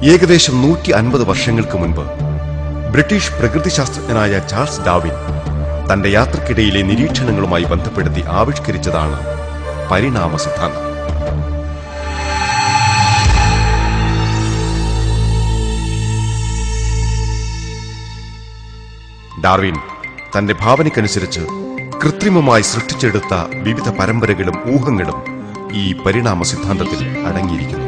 ഏകദേശം നൂറ്റി അൻപത് വർഷങ്ങൾക്ക് മുൻപ് ബ്രിട്ടീഷ് പ്രകൃതിശാസ്ത്രജ്ഞനായ ചാൾസ് ഡാവിൻ തന്റെ യാത്രക്കിടയിലെ നിരീക്ഷണങ്ങളുമായി ബന്ധപ്പെടുത്തി ആവിഷ്കരിച്ചതാണ് പരിണാമ സിദ്ധാന്തം ഡാർവിൻ തന്റെ ഭാവനയ്ക്കനുസരിച്ച് കൃത്രിമമായി സൃഷ്ടിച്ചെടുത്ത വിവിധ പരമ്പരകളും ഊഹങ്ങളും ഈ പരിണാമ സിദ്ധാന്തത്തിൽ അടങ്ങിയിരിക്കുന്നു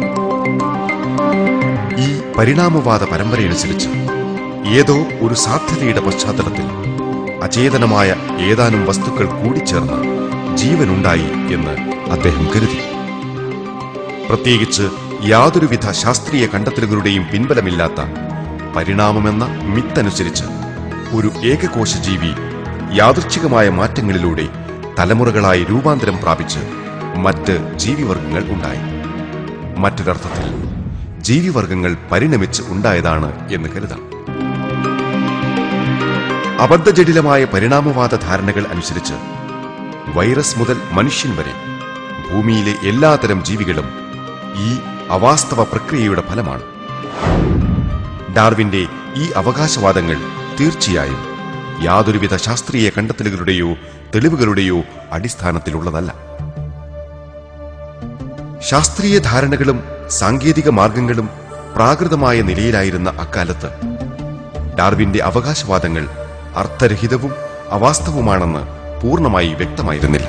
ഈ പരിണാമവാദ പരമ്പരയനുസരിച്ച് ഏതോ ഒരു സാധ്യതയുടെ പശ്ചാത്തലത്തിൽ അചേതനമായ ഏതാനും വസ്തുക്കൾ കൂടിച്ചേർന്ന് ജീവനുണ്ടായി എന്ന് അദ്ദേഹം കരുതി പ്രത്യേകിച്ച് യാതൊരുവിധ ശാസ്ത്രീയ കണ്ടെത്തലുകളുടെയും പിൻബലമില്ലാത്ത പരിണാമമെന്ന മിത്തനുസരിച്ച് ഒരു ഏകകോശ ജീവി യാദൃച്ഛികമായ മാറ്റങ്ങളിലൂടെ തലമുറകളായി രൂപാന്തരം പ്രാപിച്ച് മറ്റ് ജീവിവർഗങ്ങൾ ഉണ്ടായി മറ്റൊരർത്ഥത്തിൽ ജീവിവർഗങ്ങൾ പരിണമിച്ച് ഉണ്ടായതാണ് എന്ന് കരുതാം അബദ്ധജടിലമായ പരിണാമവാദ ധാരണകൾ അനുസരിച്ച് വൈറസ് മുതൽ മനുഷ്യൻ വരെ ഭൂമിയിലെ എല്ലാതരം ജീവികളും ഈ അവാസ്തവ പ്രക്രിയയുടെ ഫലമാണ് ഡാർവിന്റെ ഈ അവകാശവാദങ്ങൾ തീർച്ചയായും യാതൊരുവിധ ശാസ്ത്രീയ കണ്ടെത്തലുകളുടെയോ തെളിവുകളുടെയോ അടിസ്ഥാനത്തിലുള്ളതല്ല ശാസ്ത്രീയ ധാരണകളും സാങ്കേതിക മാർഗങ്ങളും പ്രാകൃതമായ നിലയിലായിരുന്ന അക്കാലത്ത് ഡാർവിന്റെ അവകാശവാദങ്ങൾ അർത്ഥരഹിതവും അവാസ്തവുമാണെന്ന് പൂർണ്ണമായി വ്യക്തമായിരുന്നില്ല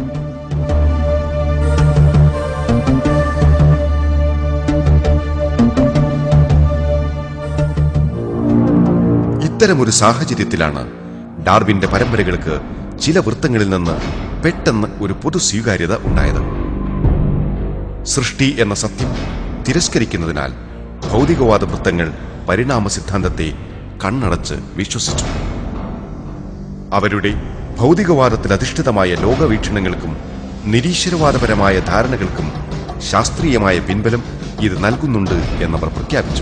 ഇത്തരമൊരു സാഹചര്യത്തിലാണ് ഡാർവിന്റെ പരമ്പരകൾക്ക് ചില വൃത്തങ്ങളിൽ നിന്ന് പെട്ടെന്ന് ഒരു പൊതു സ്വീകാര്യത ഉണ്ടായത് സൃഷ്ടി എന്ന സത്യം തിരസ്കരിക്കുന്നതിനാൽ ഭൗതികവാദ വൃത്തങ്ങൾ പരിണാമ സിദ്ധാന്തത്തെ കണ്ണടച്ച് വിശ്വസിച്ചു അവരുടെ ഭൗതികവാദത്തിൽ അധിഷ്ഠിതമായ ലോകവീക്ഷണങ്ങൾക്കും നിരീശ്വരവാദപരമായ ധാരണകൾക്കും ശാസ്ത്രീയമായ പിൻബലം ഇത് നൽകുന്നുണ്ട് എന്നവർ പ്രഖ്യാപിച്ചു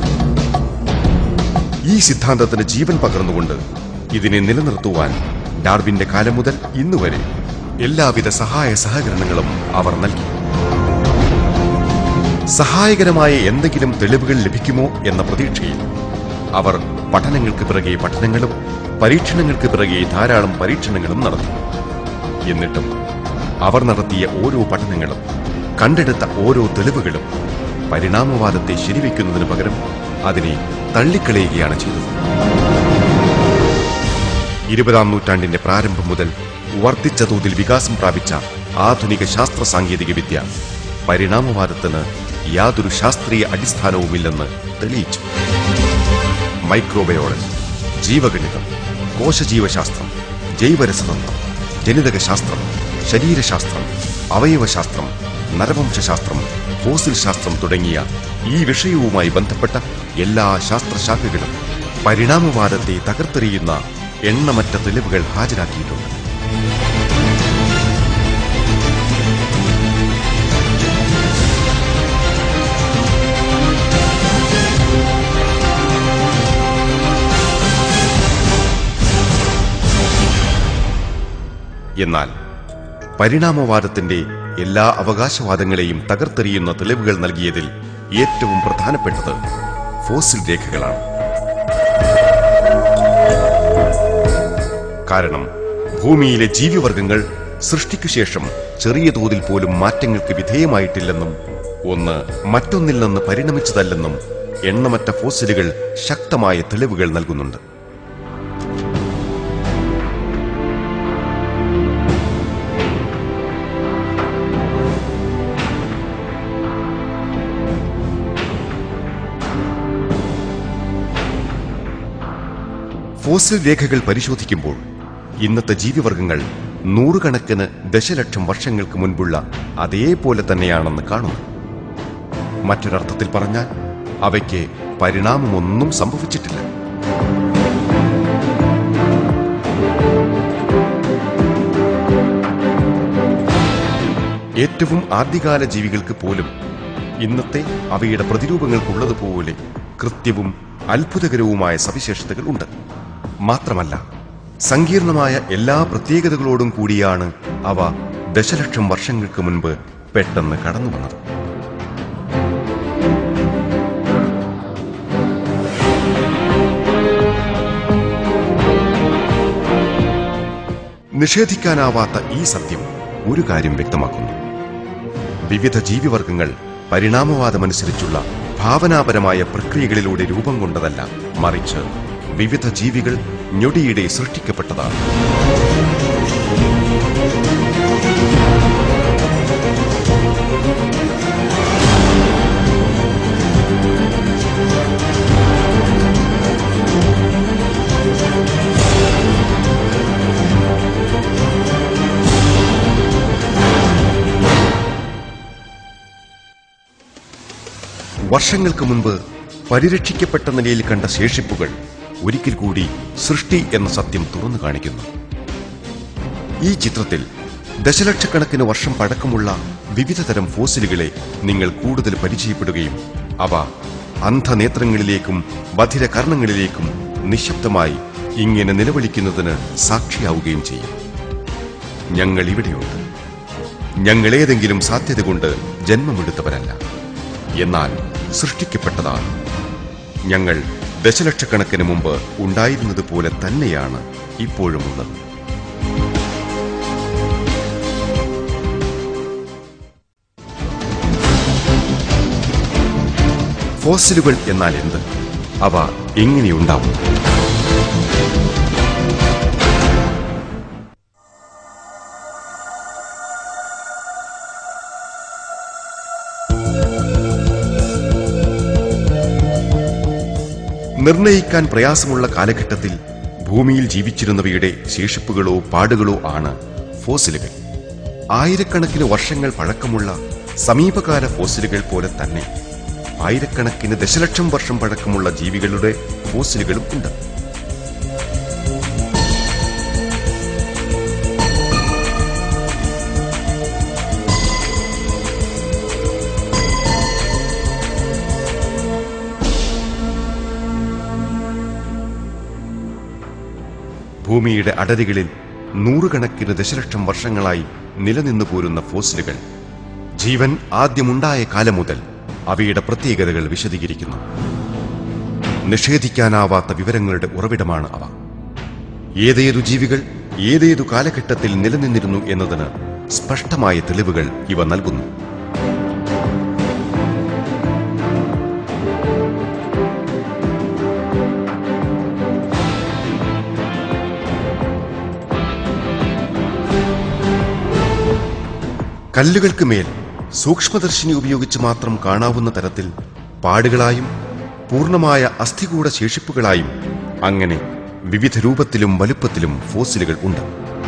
ഈ സിദ്ധാന്തത്തിന് ജീവൻ പകർന്നുകൊണ്ട് ഇതിനെ നിലനിർത്തുവാൻ ഡാർവിന്റെ കാലം മുതൽ ഇന്നുവരെ എല്ലാവിധ സഹായ സഹകരണങ്ങളും അവർ നൽകി സഹായകരമായ എന്തെങ്കിലും തെളിവുകൾ ലഭിക്കുമോ എന്ന പ്രതീക്ഷയിൽ അവർ പഠനങ്ങൾക്ക് പിറകെ പഠനങ്ങളും പരീക്ഷണങ്ങൾക്ക് പിറകെ ധാരാളം പരീക്ഷണങ്ങളും നടത്തി എന്നിട്ടും അവർ നടത്തിയ ഓരോ പഠനങ്ങളും കണ്ടെടുത്ത ഓരോ തെളിവുകളും പരിണാമവാദത്തെ ശരിവെക്കുന്നതിന് പകരം അതിനെ തള്ളിക്കളയുകയാണ് ചെയ്തത് ഇരുപതാം നൂറ്റാണ്ടിന്റെ പ്രാരംഭം മുതൽ വർദ്ധിച്ച തോതിൽ വികാസം പ്രാപിച്ച ആധുനിക ശാസ്ത്ര സാങ്കേതിക വിദ്യ പരിണാമവാദത്തിന് യാതൊരു ശാസ്ത്രീയ അടിസ്ഥാനവുമില്ലെന്ന് തെളിയിച്ചു മൈക്രോബയോളജി ജീവഗണിതം കോശജീവശാസ്ത്രം ജൈവരസതന്ത്രം ജനിതകശാസ്ത്രം ശരീരശാസ്ത്രം അവയവശാസ്ത്രം നരവംശശാസ്ത്രം ഫോസിൽ ശാസ്ത്രം തുടങ്ങിയ ഈ വിഷയവുമായി ബന്ധപ്പെട്ട എല്ലാ ശാസ്ത്രശാഖകളും പരിണാമവാദത്തെ തകർത്തെറിയുന്ന എണ്ണമറ്റ തെളിവുകൾ ഹാജരാക്കിയിട്ടുണ്ട് എന്നാൽ പരിണാമവാദത്തിന്റെ എല്ലാ അവകാശവാദങ്ങളെയും തകർത്തെറിയുന്ന തെളിവുകൾ നൽകിയതിൽ ഏറ്റവും പ്രധാനപ്പെട്ടത് ഫോസിൽ രേഖകളാണ് കാരണം ഭൂമിയിലെ ജീവിവർഗങ്ങൾ സൃഷ്ടിക്കു ശേഷം ചെറിയ തോതിൽ പോലും മാറ്റങ്ങൾക്ക് വിധേയമായിട്ടില്ലെന്നും ഒന്ന് മറ്റൊന്നിൽ നിന്ന് പരിണമിച്ചതല്ലെന്നും എണ്ണമറ്റ ഫോസിലുകൾ ശക്തമായ തെളിവുകൾ നൽകുന്നുണ്ട് ഫോസിൽ രേഖകൾ പരിശോധിക്കുമ്പോൾ ഇന്നത്തെ ജീവിവർഗങ്ങൾ നൂറുകണക്കിന് ദശലക്ഷം വർഷങ്ങൾക്ക് മുൻപുള്ള അതേപോലെ തന്നെയാണെന്ന് കാണുന്നു മറ്റൊരർത്ഥത്തിൽ പറഞ്ഞാൽ അവയ്ക്ക് പരിണാമമൊന്നും സംഭവിച്ചിട്ടില്ല ഏറ്റവും ആദ്യകാല ജീവികൾക്ക് പോലും ഇന്നത്തെ അവയുടെ പ്രതിരൂപങ്ങൾക്കുള്ളതുപോലെ കൃത്യവും അത്ഭുതകരവുമായ സവിശേഷതകൾ ഉണ്ട് മാത്രമല്ല സങ്കീർണമായ എല്ലാ പ്രത്യേകതകളോടും കൂടിയാണ് അവ ദശലക്ഷം വർഷങ്ങൾക്ക് മുൻപ് പെട്ടെന്ന് കടന്നു വന്നത് നിഷേധിക്കാനാവാത്ത ഈ സത്യം ഒരു കാര്യം വ്യക്തമാക്കുന്നു വിവിധ ജീവിവർഗങ്ങൾ പരിണാമവാദമനുസരിച്ചുള്ള ഭാവനാപരമായ പ്രക്രിയകളിലൂടെ രൂപം കൊണ്ടതല്ല മറിച്ച് വിവിധ ജീവികൾ ഞൊടിയിടെ സൃഷ്ടിക്കപ്പെട്ടതാണ് വർഷങ്ങൾക്ക് മുൻപ് പരിരക്ഷിക്കപ്പെട്ട നിലയിൽ കണ്ട ശേഷിപ്പുകൾ ഒരിക്കൽ കൂടി സൃഷ്ടി എന്ന സത്യം തുറന്നു കാണിക്കുന്നു ഈ ചിത്രത്തിൽ ദശലക്ഷക്കണക്കിന് വർഷം പഴക്കമുള്ള വിവിധ തരം ഫോസിലുകളെ നിങ്ങൾ കൂടുതൽ പരിചയപ്പെടുകയും അവ അന്ധനേത്രങ്ങളിലേക്കും ബധിര കർണങ്ങളിലേക്കും നിശബ്ദമായി ഇങ്ങനെ നിലവിളിക്കുന്നതിന് സാക്ഷിയാവുകയും ചെയ്യും ഞങ്ങൾ ഇവിടെയുണ്ട് ഞങ്ങൾ ഏതെങ്കിലും സാധ്യത കൊണ്ട് ജന്മമെടുത്തവരല്ല എന്നാൽ സൃഷ്ടിക്കപ്പെട്ടതാണ് ഞങ്ങൾ ദശലക്ഷക്കണക്കിന് മുമ്പ് ഉണ്ടായിരുന്നത് പോലെ തന്നെയാണ് ഇപ്പോഴും ഉള്ളത് ഫോസിലുകൾ എന്നാൽ എന്ത് അവ എങ്ങനെയുണ്ടാവും നിർണയിക്കാൻ പ്രയാസമുള്ള കാലഘട്ടത്തിൽ ഭൂമിയിൽ ജീവിച്ചിരുന്നവയുടെ ശേഷിപ്പുകളോ പാടുകളോ ആണ് ഫോസിലുകൾ ആയിരക്കണക്കിന് വർഷങ്ങൾ പഴക്കമുള്ള സമീപകാല ഫോസിലുകൾ പോലെ തന്നെ ആയിരക്കണക്കിന് ദശലക്ഷം വർഷം പഴക്കമുള്ള ജീവികളുടെ ഫോസിലുകളും ഉണ്ട് ഭൂമിയുടെ അടരുകളിൽ നൂറുകണക്കിന് ദശലക്ഷം വർഷങ്ങളായി നിലനിന്നു പോരുന്ന ഫോസിലുകൾ ജീവൻ ആദ്യമുണ്ടായ കാലം മുതൽ അവയുടെ പ്രത്യേകതകൾ വിശദീകരിക്കുന്നു നിഷേധിക്കാനാവാത്ത വിവരങ്ങളുടെ ഉറവിടമാണ് അവ ഏതേതു ജീവികൾ ഏതേതു കാലഘട്ടത്തിൽ നിലനിന്നിരുന്നു എന്നതിന് സ്പഷ്ടമായ തെളിവുകൾ ഇവ നൽകുന്നു കല്ലുകൾക്ക് മേൽ സൂക്ഷ്മദർശിനി ഉപയോഗിച്ച് മാത്രം കാണാവുന്ന തരത്തിൽ പാടുകളായും പൂർണ്ണമായ അസ്ഥികൂട ശേഷിപ്പുകളായും അങ്ങനെ വിവിധ രൂപത്തിലും വലുപ്പത്തിലും ഫോസിലുകൾ ഉണ്ട്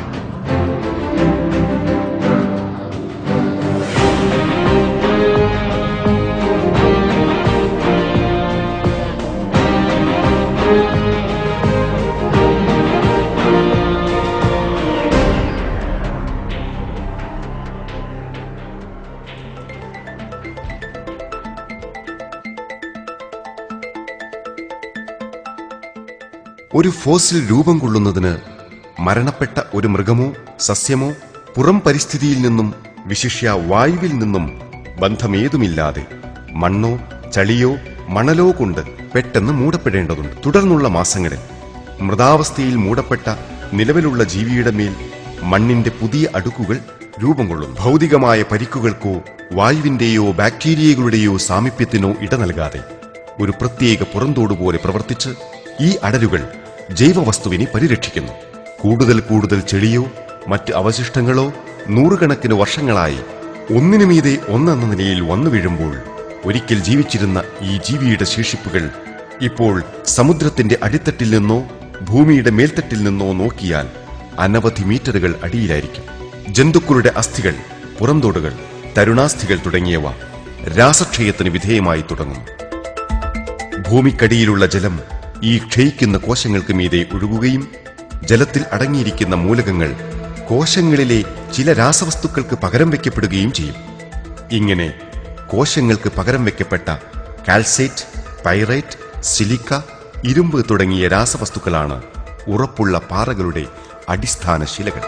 ഒരു ഫോസിൽ രൂപം കൊള്ളുന്നതിന് മരണപ്പെട്ട ഒരു മൃഗമോ സസ്യമോ പുറം പരിസ്ഥിതിയിൽ നിന്നും വിശിഷ്യ വായുവിൽ നിന്നും ബന്ധമേതുമില്ലാതെ മണ്ണോ ചളിയോ മണലോ കൊണ്ട് പെട്ടെന്ന് മൂടപ്പെടേണ്ടതുണ്ട് തുടർന്നുള്ള മാസങ്ങളിൽ മൃതാവസ്ഥയിൽ മൂടപ്പെട്ട നിലവിലുള്ള ജീവിയുടെ മേൽ മണ്ണിന്റെ പുതിയ അടുക്കുകൾ രൂപം കൊള്ളുന്നു ഭൗതികമായ പരിക്കുകൾക്കോ വായുവിന്റെയോ ബാക്ടീരിയകളുടെയോ സാമീപ്യത്തിനോ ഇട നൽകാതെ ഒരു പ്രത്യേക പുറന്തോട് പോലെ പ്രവർത്തിച്ച് ഈ അടരുകൾ ജൈവവസ്തുവിനെ പരിരക്ഷിക്കുന്നു കൂടുതൽ കൂടുതൽ ചെളിയോ മറ്റ് അവശിഷ്ടങ്ങളോ നൂറുകണക്കിന് വർഷങ്ങളായി ഒന്നിനു മീതെ ഒന്നെന്ന നിലയിൽ വന്നു വീഴുമ്പോൾ ഒരിക്കൽ ജീവിച്ചിരുന്ന ഈ ജീവിയുടെ ശേഷിപ്പുകൾ ഇപ്പോൾ സമുദ്രത്തിന്റെ അടിത്തട്ടിൽ നിന്നോ ഭൂമിയുടെ മേൽത്തട്ടിൽ നിന്നോ നോക്കിയാൽ അനവധി മീറ്ററുകൾ അടിയിലായിരിക്കും ജന്തുക്കളുടെ അസ്ഥികൾ പുറന്തോടുകൾ തരുണാസ്ഥികൾ തുടങ്ങിയവ രാസക്ഷയത്തിന് വിധേയമായി തുടങ്ങും ഭൂമിക്കടിയിലുള്ള ജലം ഈ ക്ഷയിക്കുന്ന കോശങ്ങൾക്ക് മീതെ ഒഴുകുകയും ജലത്തിൽ അടങ്ങിയിരിക്കുന്ന മൂലകങ്ങൾ കോശങ്ങളിലെ ചില രാസവസ്തുക്കൾക്ക് പകരം വയ്ക്കപ്പെടുകയും ചെയ്യും ഇങ്ങനെ കോശങ്ങൾക്ക് പകരം വയ്ക്കപ്പെട്ട കാൽസൈറ്റ് പൈറൈറ്റ് സിലിക്ക ഇരുമ്പ് തുടങ്ങിയ രാസവസ്തുക്കളാണ് ഉറപ്പുള്ള പാറകളുടെ അടിസ്ഥാന ശിലകൾ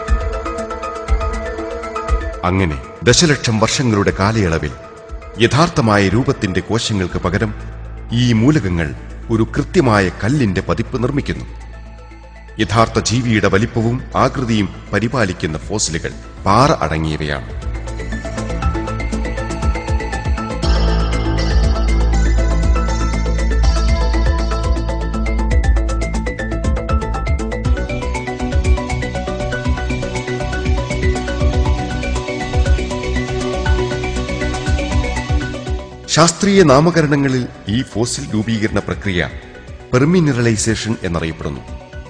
അങ്ങനെ ദശലക്ഷം വർഷങ്ങളുടെ കാലയളവിൽ യഥാർത്ഥമായ രൂപത്തിന്റെ കോശങ്ങൾക്ക് പകരം ഈ മൂലകങ്ങൾ ഒരു കൃത്യമായ കല്ലിന്റെ പതിപ്പ് നിർമ്മിക്കുന്നു യഥാർത്ഥ ജീവിയുടെ വലിപ്പവും ആകൃതിയും പരിപാലിക്കുന്ന ഫോസിലുകൾ പാറ അടങ്ങിയവയാണ് ശാസ്ത്രീയ നാമകരണങ്ങളിൽ ഈ ഫോസിൽ രൂപീകരണ പ്രക്രിയ പെർമിനറലൈസേഷൻ എന്നറിയപ്പെടുന്നു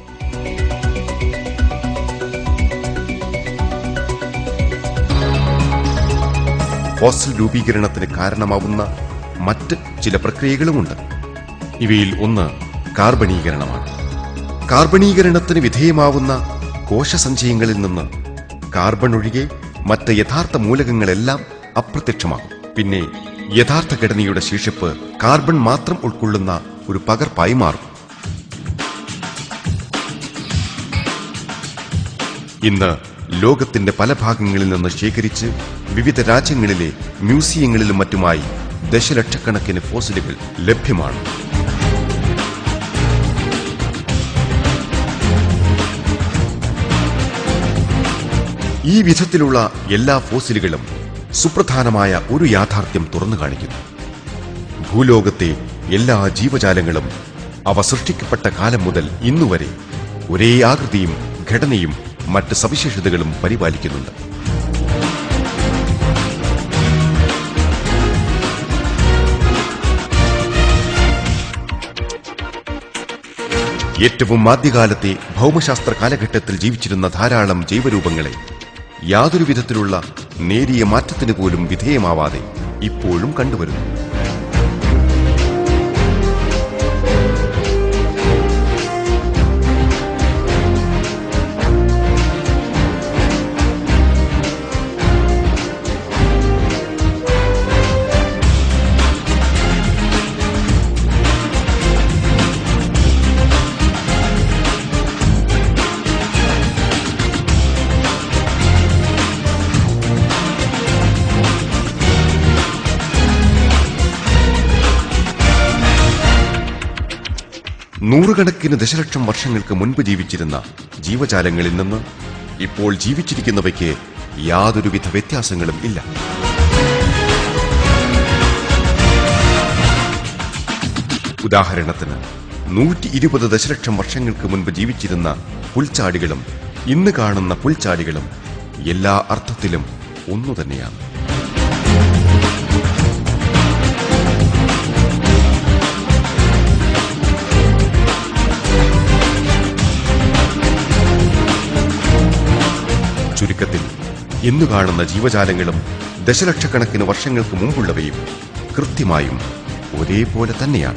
ഫോസിൽ രൂപീകരണത്തിന് കാരണമാവുന്ന മറ്റ് ചില പ്രക്രിയകളുമുണ്ട് ഇവയിൽ ഒന്ന് കാർബണീകരണമാണ് കാർബണീകരണത്തിന് വിധേയമാവുന്ന കോശസഞ്ചയങ്ങളിൽ നിന്ന് കാർബൺ ഒഴികെ മറ്റ് യഥാർത്ഥ മൂലകങ്ങളെല്ലാം അപ്രത്യക്ഷമാകും പിന്നെ യഥാർത്ഥ ഘടനയുടെ ശേഷിപ്പ് കാർബൺ മാത്രം ഉൾക്കൊള്ളുന്ന ഒരു പകർപ്പായി മാറും ഇന്ന് ലോകത്തിന്റെ പല ഭാഗങ്ങളിൽ നിന്ന് ശേഖരിച്ച് വിവിധ രാജ്യങ്ങളിലെ മ്യൂസിയങ്ങളിലും മറ്റുമായി ദശലക്ഷക്കണക്കിന് ഫോസിലുകൾ ലഭ്യമാണ് ഈ വിധത്തിലുള്ള എല്ലാ ഫോസിലുകളും സുപ്രധാനമായ ഒരു യാഥാർത്ഥ്യം തുറന്നു കാണിക്കുന്നു ഭൂലോകത്തെ എല്ലാ ജീവജാലങ്ങളും അവ സൃഷ്ടിക്കപ്പെട്ട കാലം മുതൽ ഇന്നുവരെ ഒരേ ആകൃതിയും ഘടനയും മറ്റ് സവിശേഷതകളും പരിപാലിക്കുന്നുണ്ട് ഏറ്റവും ആദ്യകാലത്തെ ഭൗമശാസ്ത്ര കാലഘട്ടത്തിൽ ജീവിച്ചിരുന്ന ധാരാളം ജൈവരൂപങ്ങളെ യാതൊരു വിധത്തിലുള്ള നേരിയ മാറ്റത്തിന് പോലും വിധേയമാവാതെ ഇപ്പോഴും കണ്ടുവരുന്നു നൂറുകണക്കിന് ദശലക്ഷം വർഷങ്ങൾക്ക് മുൻപ് ജീവിച്ചിരുന്ന ജീവജാലങ്ങളിൽ നിന്ന് ഇപ്പോൾ ജീവിച്ചിരിക്കുന്നവയ്ക്ക് യാതൊരുവിധ വ്യത്യാസങ്ങളും ഇല്ല ഉദാഹരണത്തിന് നൂറ്റി ഇരുപത് ദശലക്ഷം വർഷങ്ങൾക്ക് മുൻപ് ജീവിച്ചിരുന്ന പുൽച്ചാടികളും ഇന്ന് കാണുന്ന പുൽച്ചാടികളും എല്ലാ അർത്ഥത്തിലും ഒന്നു തന്നെയാണ് ചുരുക്കത്തിൽ ഇന്നു കാണുന്ന ജീവജാലങ്ങളും ദശലക്ഷക്കണക്കിന് വർഷങ്ങൾക്ക് മുമ്പുള്ളവയും കൃത്യമായും ഒരേപോലെ തന്നെയാണ്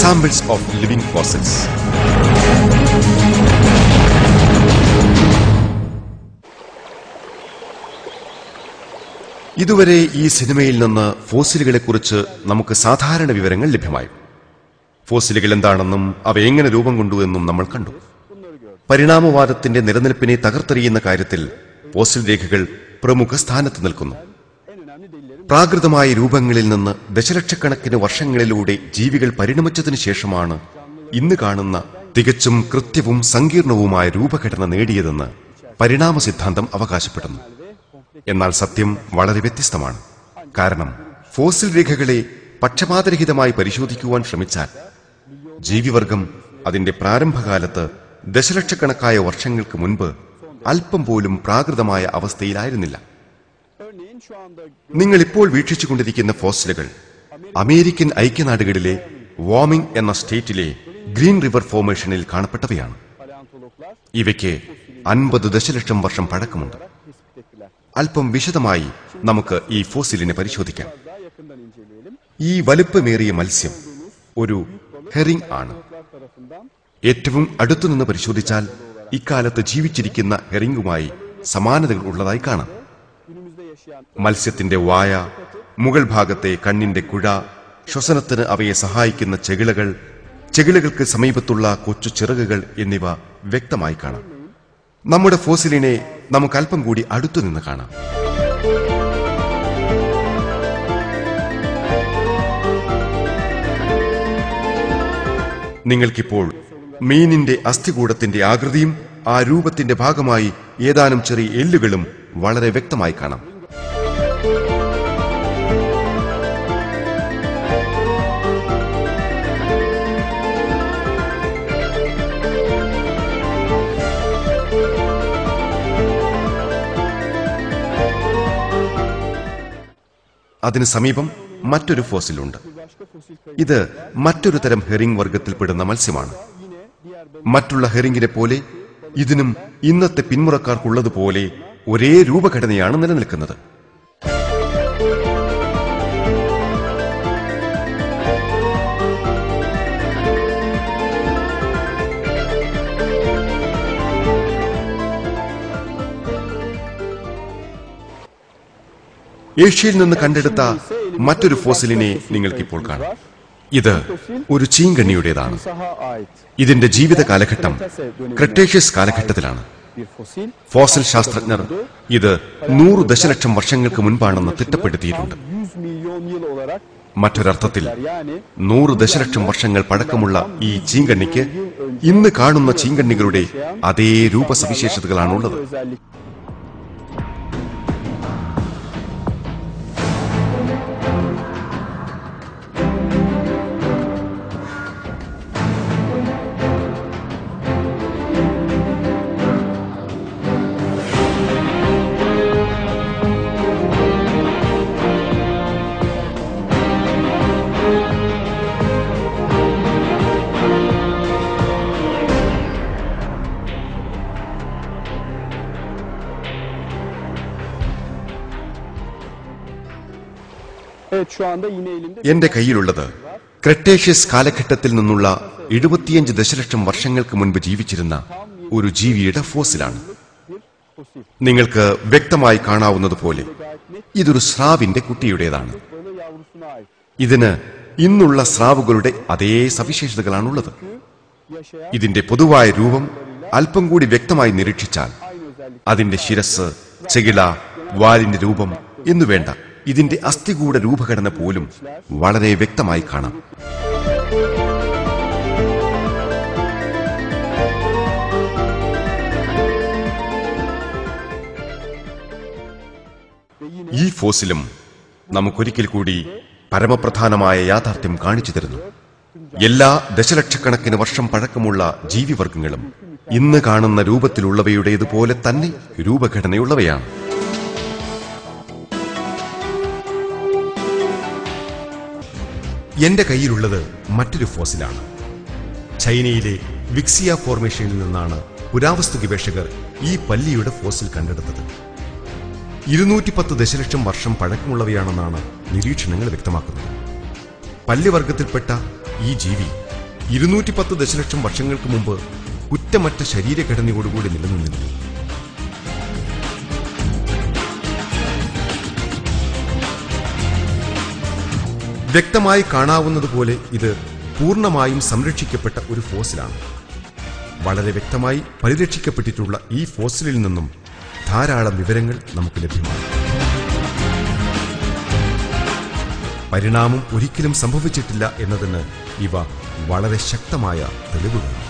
എക്സാമ്പിൾസ് ഓഫ് ലിവിംഗ് ഫോസിൽസ് ഇതുവരെ ഈ സിനിമയിൽ നിന്ന് ഫോസിലുകളെ കുറിച്ച് നമുക്ക് സാധാരണ വിവരങ്ങൾ ലഭ്യമായി ഫോസിലുകൾ എന്താണെന്നും അവ എങ്ങനെ രൂപം കൊണ്ടു എന്നും നമ്മൾ കണ്ടു പരിണാമവാദത്തിന്റെ നിലനിൽപ്പിനെ തകർത്തെറിയുന്ന കാര്യത്തിൽ ഫോസിൽ രേഖകൾ പ്രമുഖ സ്ഥാനത്ത് നിൽക്കുന്നു പ്രാകൃതമായ രൂപങ്ങളിൽ നിന്ന് ദശലക്ഷക്കണക്കിന് വർഷങ്ങളിലൂടെ ജീവികൾ പരിണമിച്ചതിനു ശേഷമാണ് ഇന്ന് കാണുന്ന തികച്ചും കൃത്യവും സങ്കീർണവുമായ രൂപഘടന നേടിയതെന്ന് പരിണാമ സിദ്ധാന്തം അവകാശപ്പെടുന്നു എന്നാൽ സത്യം വളരെ വ്യത്യസ്തമാണ് കാരണം ഫോസിൽ രേഖകളെ പക്ഷപാതരഹിതമായി പരിശോധിക്കുവാൻ ശ്രമിച്ചാൽ ജീവിവർഗം അതിന്റെ പ്രാരംഭകാലത്ത് ദശലക്ഷക്കണക്കായ വർഷങ്ങൾക്ക് മുൻപ് അല്പം പോലും പ്രാകൃതമായ അവസ്ഥയിലായിരുന്നില്ല Örneğin şu anda നിങ്ങൾ ഇപ്പോൾ വീക്ഷിച്ചുകൊണ്ടിരിക്കുന്ന ഫോസിലുകൾ അമേരിക്കൻ ഐക്യനാടുകളിലെ വാമിംഗ് എന്ന സ്റ്റേറ്റിലെ ഗ്രീൻ റിവർ ഫോർമേഷനിൽ കാണപ്പെട്ടവയാണ് paleontologlar ഇവയ്ക്ക് അൻപത് ദശലക്ഷം വർഷം പഴക്കമുണ്ട് tespit ettiler. അല്പം വിശദമായി നമുക്ക് ഈ ഫോസിലിനെ പരിശോധിക്കാം Biraz daha yakından inceleyelim. ഈ വലുപ്പമേറിയ മത്സ്യം ഒരു ഹെറിംഗ് ആണ് Balıklar tarafından ഏറ്റവും അടുത്തുനിന്ന് പരിശോധിച്ചാൽ ഇക്കാലത്ത് ജീവിച്ചിരിക്കുന്ന ഹെറിംഗുമായി സമാനതകൾ ഉള്ളതായി കാണാം günümüzde yaşayan മത്സ്യത്തിന്റെ വായ മുകൾ ഭാഗത്തെ കണ്ണിന്റെ കുഴ ശ്വസനത്തിന് അവയെ സഹായിക്കുന്ന ചെകിളകൾ ചെകിളകൾക്ക് സമീപത്തുള്ള കൊച്ചു ചിറകുകൾ എന്നിവ വ്യക്തമായി കാണാം നമ്മുടെ ഫോസിലിനെ നമുക്ക് അല്പം കൂടി അടുത്തുനിന്ന് കാണാം നിങ്ങൾക്കിപ്പോൾ മീനിന്റെ അസ്ഥികൂടത്തിന്റെ ആകൃതിയും ആ രൂപത്തിന്റെ ഭാഗമായി ഏതാനും ചെറിയ എല്ലുകളും വളരെ വ്യക്തമായി കാണാം അതിന് സമീപം മറ്റൊരു ഫോസിലുണ്ട് başka fosil kayıp ഇത് മറ്റൊരു തരം ഹെറിംഗ് വർഗത്തിൽപ്പെടുന്ന മത്സ്യമാണ് yine diğer മറ്റുള്ള ഹെറിംഗിനെ പോലെ ഇതിനും ഇന്നത്തെ പിന്മുറക്കാർക്കുള്ളതുപോലെ ഒരേ രൂപഘടനയാണ് നിലനിൽക്കുന്നത് ഏഷ്യയിൽ നിന്ന് കണ്ടെടുത്ത മറ്റൊരു ഫോസിലിനെ നിങ്ങൾക്കിപ്പോൾ കാണാം ഇത് ഒരു ചീങ്കണ്ണിയുടേതാണ് saha ait ഇതിന്റെ ജീവിത കാലഘട്ടം ക്രട്ടേഷ്യസ് കാലഘട്ടത്തിലാണ് bir fosil ഫോസിൽ ശാസ്ത്രജ്ഞർ ഇത് നൂറ് ദശലക്ഷം വർഷങ്ങൾക്ക് മുൻപാണെന്ന് തിട്ടപ്പെടുത്തിയിട്ടുണ്ട് 100 milyon yıl olarak മറ്റൊരർത്ഥത്തിൽ yani നൂറ് ദശലക്ഷം വർഷങ്ങൾ പഴക്കമുള്ള ഈ ചീങ്കണ്ണിക്ക് ഇന്ന് കാണുന്ന ചീങ്കണ്ണികളുടെ അതേ രൂപസവിശേഷതകളാണുള്ളത് özellik Evet şu anda yine elimde എന്റെ കയ്യിലുള്ളത് ക്രട്ടേഷ്യസ് കാലഘട്ടത്തിൽ നിന്നുള്ള എഴുപത്തിയഞ്ച് ദശലക്ഷം വർഷങ്ങൾക്ക് മുൻപ് ജീവിച്ചിരുന്ന ഒരു ജീവിയുടെ ഫോസിലാണ് bir fosil. നിങ്ങൾക്ക് വ്യക്തമായി കാണാവുന്നതുപോലെ ഇതൊരു സ്രാവിന്റെ കുട്ടിയുടേതാണ് Balığı yavrusuna ait. ഇതിന് ഇന്നുള്ള സ്രാവുകളുടെ അതേ സവിശേഷതകളാണുള്ളത് Yaşayan ഇതിന്റെ പൊതുവായ രൂപം അല്പം കൂടി വ്യക്തമായി നിരീക്ഷിച്ചാൽ aynı özellik. അതിന്റെ ശിരസ് ചെകിള വാലിന്റെ രൂപം എന്നുവേണ്ട ഇതിന്റെ അസ്ഥികൂട രൂപഘടന പോലും വളരെ വ്യക്തമായി കാണാം Ve yine ഈ ഫോസിലും നമുക്കൊരിക്കൽ കൂടി പരമപ്രധാനമായ യാഥാർത്ഥ്യം കാണിച്ചു തരുന്നു എല്ലാ ദശലക്ഷക്കണക്കിന് വർഷം പഴക്കമുള്ള ജീവിവർഗങ്ങളും ഇന്ന് കാണുന്ന രൂപത്തിലുള്ളവയുടേതുപോലെ തന്നെ രൂപഘടനയുള്ളവയാണ് എന്റെ കയ്യിലുള്ളത് മറ്റൊരു ഫോസിലാണ് ചൈനയിലെ വിക്സിയ ഫോർമേഷനിൽ നിന്നാണ് പുരാവസ്തു ഗവേഷകർ ഈ പല്ലിയുടെ ഫോസിൽ കണ്ടെടുത്തത് ഇരുന്നൂറ്റി പത്ത് ദശലക്ഷം വർഷം പഴക്കമുള്ളവയാണെന്നാണ് നിരീക്ഷണങ്ങൾ വ്യക്തമാക്കുന്നത് പല്ലിവർഗത്തിൽപ്പെട്ട ഈ ജീവി ഇരുന്നൂറ്റി പത്ത് ദശലക്ഷം വർഷങ്ങൾക്ക് മുമ്പ് കുറ്റമറ്റ ശരീരഘടനയോടുകൂടി നിലനിന്നിരുന്നു വ്യക്തമായി കാണാവുന്നതുപോലെ ഇത് പൂർണ്ണമായും സംരക്ഷിക്കപ്പെട്ട ഒരു ഫോസിലാണ് വളരെ വ്യക്തമായി പരിരക്ഷിക്കപ്പെട്ടിട്ടുള്ള ഈ ഫോസിലിൽ നിന്നും ധാരാളം വിവരങ്ങൾ നമുക്ക് ലഭ്യമാണ് പരിണാമം ഒരിക്കലും സംഭവിച്ചിട്ടില്ല എന്നതിന് ഇവ വളരെ ശക്തമായ തെളിവുകളാണ്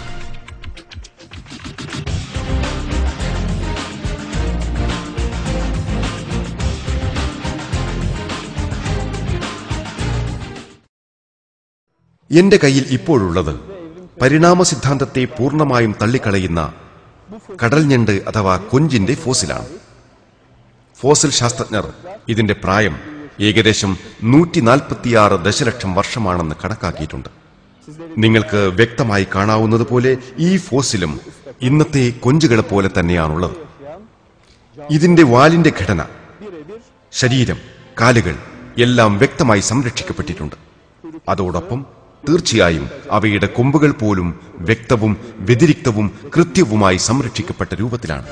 എന്റെ കയ്യിൽ ഇപ്പോഴുള്ളത് പരിണാമ സിദ്ധാന്തത്തെ പൂർണ്ണമായും തള്ളിക്കളയുന്ന കടൽ ഞണ്ട് അഥവാ കൊഞ്ചിന്റെ ഫോസിലാണ് ഫോസിൽ ശാസ്ത്രജ്ഞർ ഇതിന്റെ പ്രായം ഏകദേശം നൂറ്റി നാൽപ്പത്തിയാറ് ദശലക്ഷം വർഷമാണെന്ന് കണക്കാക്കിയിട്ടുണ്ട് നിങ്ങൾക്ക് വ്യക്തമായി കാണാവുന്നതുപോലെ ഈ ഫോസിലും ഇന്നത്തെ കൊഞ്ചുകളെ പോലെ തന്നെയാണുള്ളത് ഇതിന്റെ വാലിന്റെ ഘടന ശരീരം കാലുകൾ എല്ലാം വ്യക്തമായി സംരക്ഷിക്കപ്പെട്ടിട്ടുണ്ട് അതോടൊപ്പം തീർച്ചയായും അവയുടെ കൊമ്പുകൾ പോലും വ്യക്തവും വ്യതിരിക്തവും കൃത്യവുമായി സംരക്ഷിക്കപ്പെട്ട രൂപത്തിലാണ്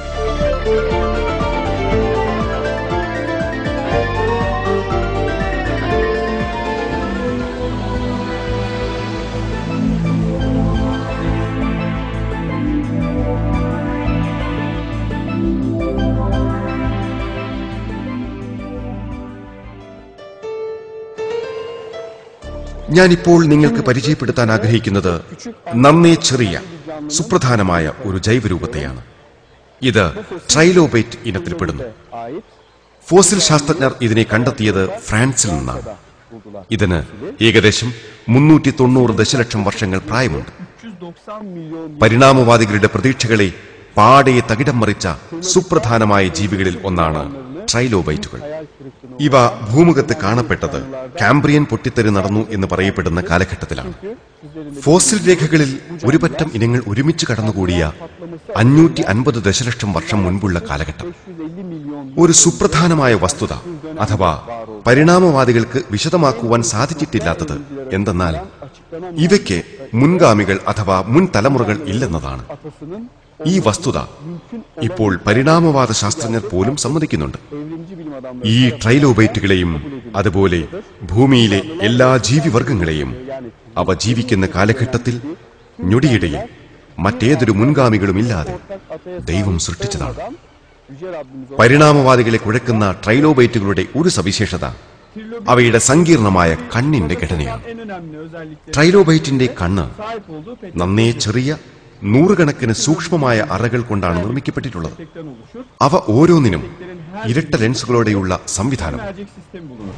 ഞാനിപ്പോൾ നിങ്ങൾക്ക് പരിചയപ്പെടുത്താൻ ആഗ്രഹിക്കുന്നത് നന്നേ ചെറിയ സുപ്രധാനമായ ഒരു ജൈവരൂപത്തെയാണ് ഇത് ട്രൈലോബൈറ്റ് ഇനത്തിൽപ്പെടുന്നു ait ഫോസിൽ ശാസ്ത്രജ്ഞർ ഇതിനെ കണ്ടെത്തിയത് ഫ്രാൻസിൽ നിന്നാണ് ഇതിന് ഏകദേശം മുന്നൂറ്റി തൊണ്ണൂറ് ദശലക്ഷം വർഷങ്ങൾ പ്രായമുണ്ട് 390 milyon പരിണാമവാദികളുടെ പ്രതീക്ഷകളെ പാടെ തകിടം മറിച്ച സുപ്രധാനമായ ജീവികളിൽ ഒന്നാണ് ട്രൈലോബൈറ്റുകൾ hayal kırıklığına ഇവ ഭൂമുഖത്ത് കാണപ്പെട്ടത് കാംബ്രിയൻ പൊട്ടിത്തെറി നടന്നു എന്ന് പറയപ്പെടുന്ന കാലഘട്ടത്തിലാണ് sizlerin de ഫോസിൽ രേഖകളിൽ ഒരു പറ്റം ഇനങ്ങൾ ഒരുമിച്ച് കടന്നുകൂടിയ അഞ്ഞൂറ്റി അൻപത് ദശലക്ഷം വർഷം മുൻപുള്ള കാലഘട്ടം 550 milyon ഒരു സുപ്രധാനമായ വസ്തുത അഥവാ പരിണാമവാദികൾക്ക് വിശദമാക്കുവാൻ സാധിച്ചിട്ടില്ലാത്തത് എന്തെന്നാൽ açıklanan ഇവയ്ക്ക് മുൻഗാമികൾ അഥവാ മുൻ തലമുറകൾ ഇല്ലെന്നതാണ് atasının ഈ വസ്തുത ഇപ്പോൾ പരിണാമവാദ ശാസ്ത്രജ്ഞർ പോലും സമ്മതിക്കുന്നുണ്ട് evrimci bilim adamları ഈ ട്രൈലോബൈറ്റുകളെയും അതുപോലെ ഭൂമിയിലെ എല്ലാ ജീവിവർഗങ്ങളെയും അവ ജീവിക്കുന്ന കാലഘട്ടത്തിൽ ഞൊടിയിടയിൽ മറ്റേതൊരു മുൻഗാമികളുമില്ലാതെ ദൈവം സൃഷ്ടിച്ചതാണ് Yüce Rabbimiz o പരിണാമവാദികളെ കുഴക്കുന്ന ട്രൈലോബൈറ്റുകളുടെ ഒരു സവിശേഷത അവയുടെ സങ്കീർണമായ കണ്ണിന്റെ ഘടനയാണ് en önemli özellikleri ട്രൈലോബൈറ്റിന്റെ കണ്ണ് sahip olduğu petek- നന്നേ ചെറിയ നൂറുകണക്കിന് സൂക്ഷ്മമായ അറകൾ കൊണ്ടാണ് നിർമ്മിക്കപ്പെട്ടിട്ടുള്ളത് petekten oluşur. അവ ഓരോന്നിനും ഇരട്ട ലെൻസുകളോടെയുള്ള സംവിധാനം Mercek sistemi bulunur.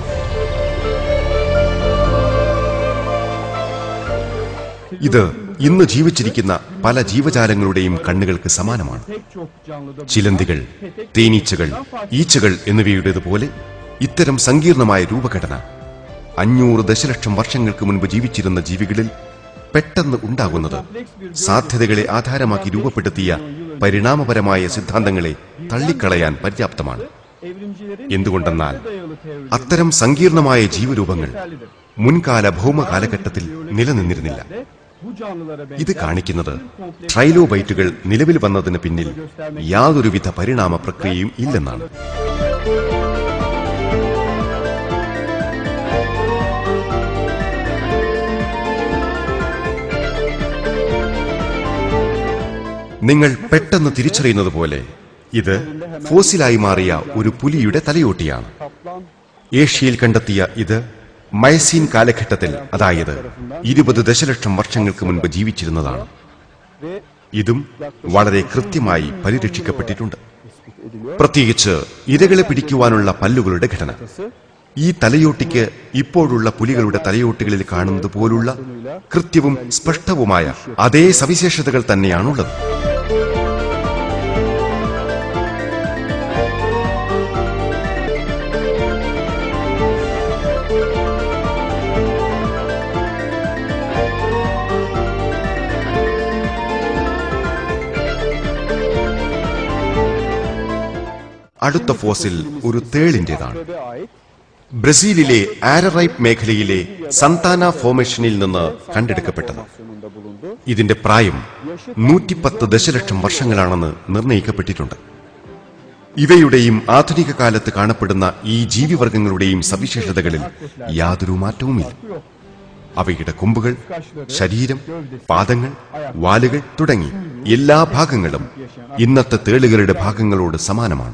ഇത് ഇന്ന് ജീവിച്ചിരിക്കുന്ന പല ജീവജാലങ്ങളുടെയും കണ്ണുകൾക്ക് സമാനമാണ് Pek çok canlıda ചിലന്തികൾ തേനീച്ചകൾ ഈച്ചകൾ എന്നിവയുടേതുപോലെ ഇത്തരം സങ്കീർണമായ രൂപഘടന അഞ്ഞൂറ് ദശലക്ഷം വർഷങ്ങൾക്ക് മുൻപ് ജീവിച്ചിരുന്ന ജീവികളിൽ പെട്ടെന്ന് ഉണ്ടാകുന്നത് സാധ്യതകളെ ആധാരമാക്കി രൂപപ്പെടുത്തിയ പരിണാമപരമായ സിദ്ധാന്തങ്ങളെ തള്ളിക്കളയാൻ പര്യാപ്തമാണ് evrimcilerin എന്തുകൊണ്ടെന്നാൽ dayalı teori അത്തരം സങ്കീർണമായ ജീവരൂപങ്ങൾ yeterlidir. മുൻകാല ഭൗമ കാലഘട്ടത്തിൽ നിലനിന്നിരുന്നില്ല De bu canlılara ഇത് benzer കാണിക്കുന്നത് ട്രൈലോബൈറ്റുകൾ നിലവിൽ വന്നതിന് പിന്നിൽ യാതൊരുവിധ പരിണാമ പ്രക്രിയയും ഇല്ലെന്നാണ് നിങ്ങൾ പെട്ടെന്ന് തിരിച്ചറിയുന്നത് പോലെ ഇത് ഫോസിലായി മാറിയ ഒരു പുലിയുടെ തലയോട്ടിയാണ് kaplan ഏഷ്യയിൽ കണ്ടെത്തിയ ഇത് മയസീൻ കാലഘട്ടത്തിൽ അതായത് ഇരുപത് ദശലക്ഷം വർഷങ്ങൾക്ക് മുൻപ് ജീവിച്ചിരുന്നതാണ് ve ഇതും വളരെ കൃത്യമായി പരിരക്ഷിക്കപ്പെട്ടിട്ടുണ്ട് tespit ediliyor. പ്രത്യേകിച്ച് ഇരകളെ പിടിക്കുവാനുള്ള പല്ലുകളുടെ ഘടന ഈ തലയോട്ടിക്ക് ഇപ്പോഴുള്ള പുലികളുടെ തലയോട്ടികളിൽ കാണുന്നത് പോലുള്ള കൃത്യവും സ്പഷ്ടവുമായ അതേ സവിശേഷതകൾ തന്നെയാണുള്ളത് അടുത്ത ഫോസിൽ ഒരു തേളിന്റേതാണ് Akrebe ait ബ്രസീലിലെ ആരറൈപ്പ് മേഖലയിലെ സന്താന ഫോർമേഷനിൽ നിന്ന് കണ്ടെടുക്കപ്പെട്ടത് Formasyonunda bulundu. ഇതിന്റെ പ്രായം നൂറ്റിപ്പത്ത് ദശലക്ഷം വർഷങ്ങളാണെന്ന് നിർണയിക്കപ്പെട്ടിട്ടുണ്ട് ഇവയുടെയും ആധുനിക കാലത്ത് കാണപ്പെടുന്ന ഈ ജീവിവർഗങ്ങളുടെയും സവിശേഷതകളിൽ യാതൊരു മാറ്റവുമില്ല Yok. അവയുടെ കൊമ്പുകൾ ശരീരം പാദങ്ങൾ വാലുകൾ തുടങ്ങി എല്ലാ ഭാഗങ്ങളും ഇന്നത്തെ തേളുകളുടെ ഭാഗങ്ങളോട് സമാനമാണ്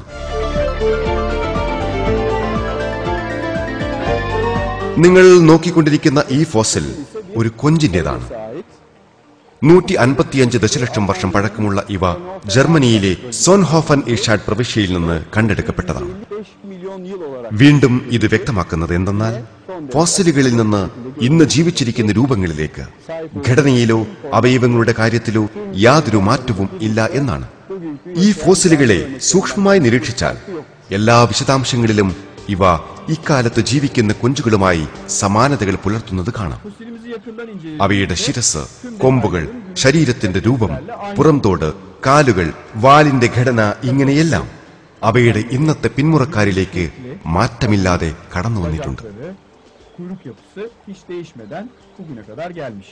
നിങ്ങൾ നോക്കിക്കൊണ്ടിരിക്കുന്ന ഈ ഫോസിൽ ഒരു കൊഞ്ചിന്റേതാണ് Ait. നൂറ്റി അൻപത്തിയഞ്ച് ദശലക്ഷം വർഷം പഴക്കമുള്ള ഇവ ജർമ്മനിയിലെ സോൻഹോഫൻ ഇഷാഡ് പ്രവിശ്യയിൽ നിന്ന് കണ്ടെടുക്കപ്പെട്ടതാണ് 5 milyon yıl olarak വീണ്ടും ഇത് വ്യക്തമാക്കുന്നത് എന്തെന്നാൽ ഫോസിലുകളിൽ നിന്ന് ഇന്ന് ജീവിച്ചിരിക്കുന്ന രൂപങ്ങളിലേക്ക് ഘടനയിലോ അവയവങ്ങളുടെ കാര്യത്തിലോ യാതൊരു മാറ്റവും ഇല്ല എന്നാണ് ഈ ഫോസിലുകളെ സൂക്ഷ്മമായി നിരീക്ഷിച്ചാൽ എല്ലാ വിശദാംശങ്ങളിലും ഇവ ഇക്കാലത്ത് ജീവിക്കുന്ന കൊഞ്ചുകളുമായി സമാനതകൾ പുലർത്തുന്നത് കാണാം fosilimizi yakından inceledik. അവയുടെ ശിരസ് കൊമ്പുകൾ ശരീരത്തിന്റെ രൂപം പുറംതോട് കാലുകൾ വാലിന്റെ ഘടന ഇങ്ങനെയെല്ലാം അവയുടെ ഇന്നത്തെ പിന്മുറക്കാരിലേക്ക് മാറ്റമില്ലാതെ കടന്നു വന്നിട്ടുണ്ട് Bacakları, kuyruk yapısı hiç değişmeden bugüne kadar gelmiş.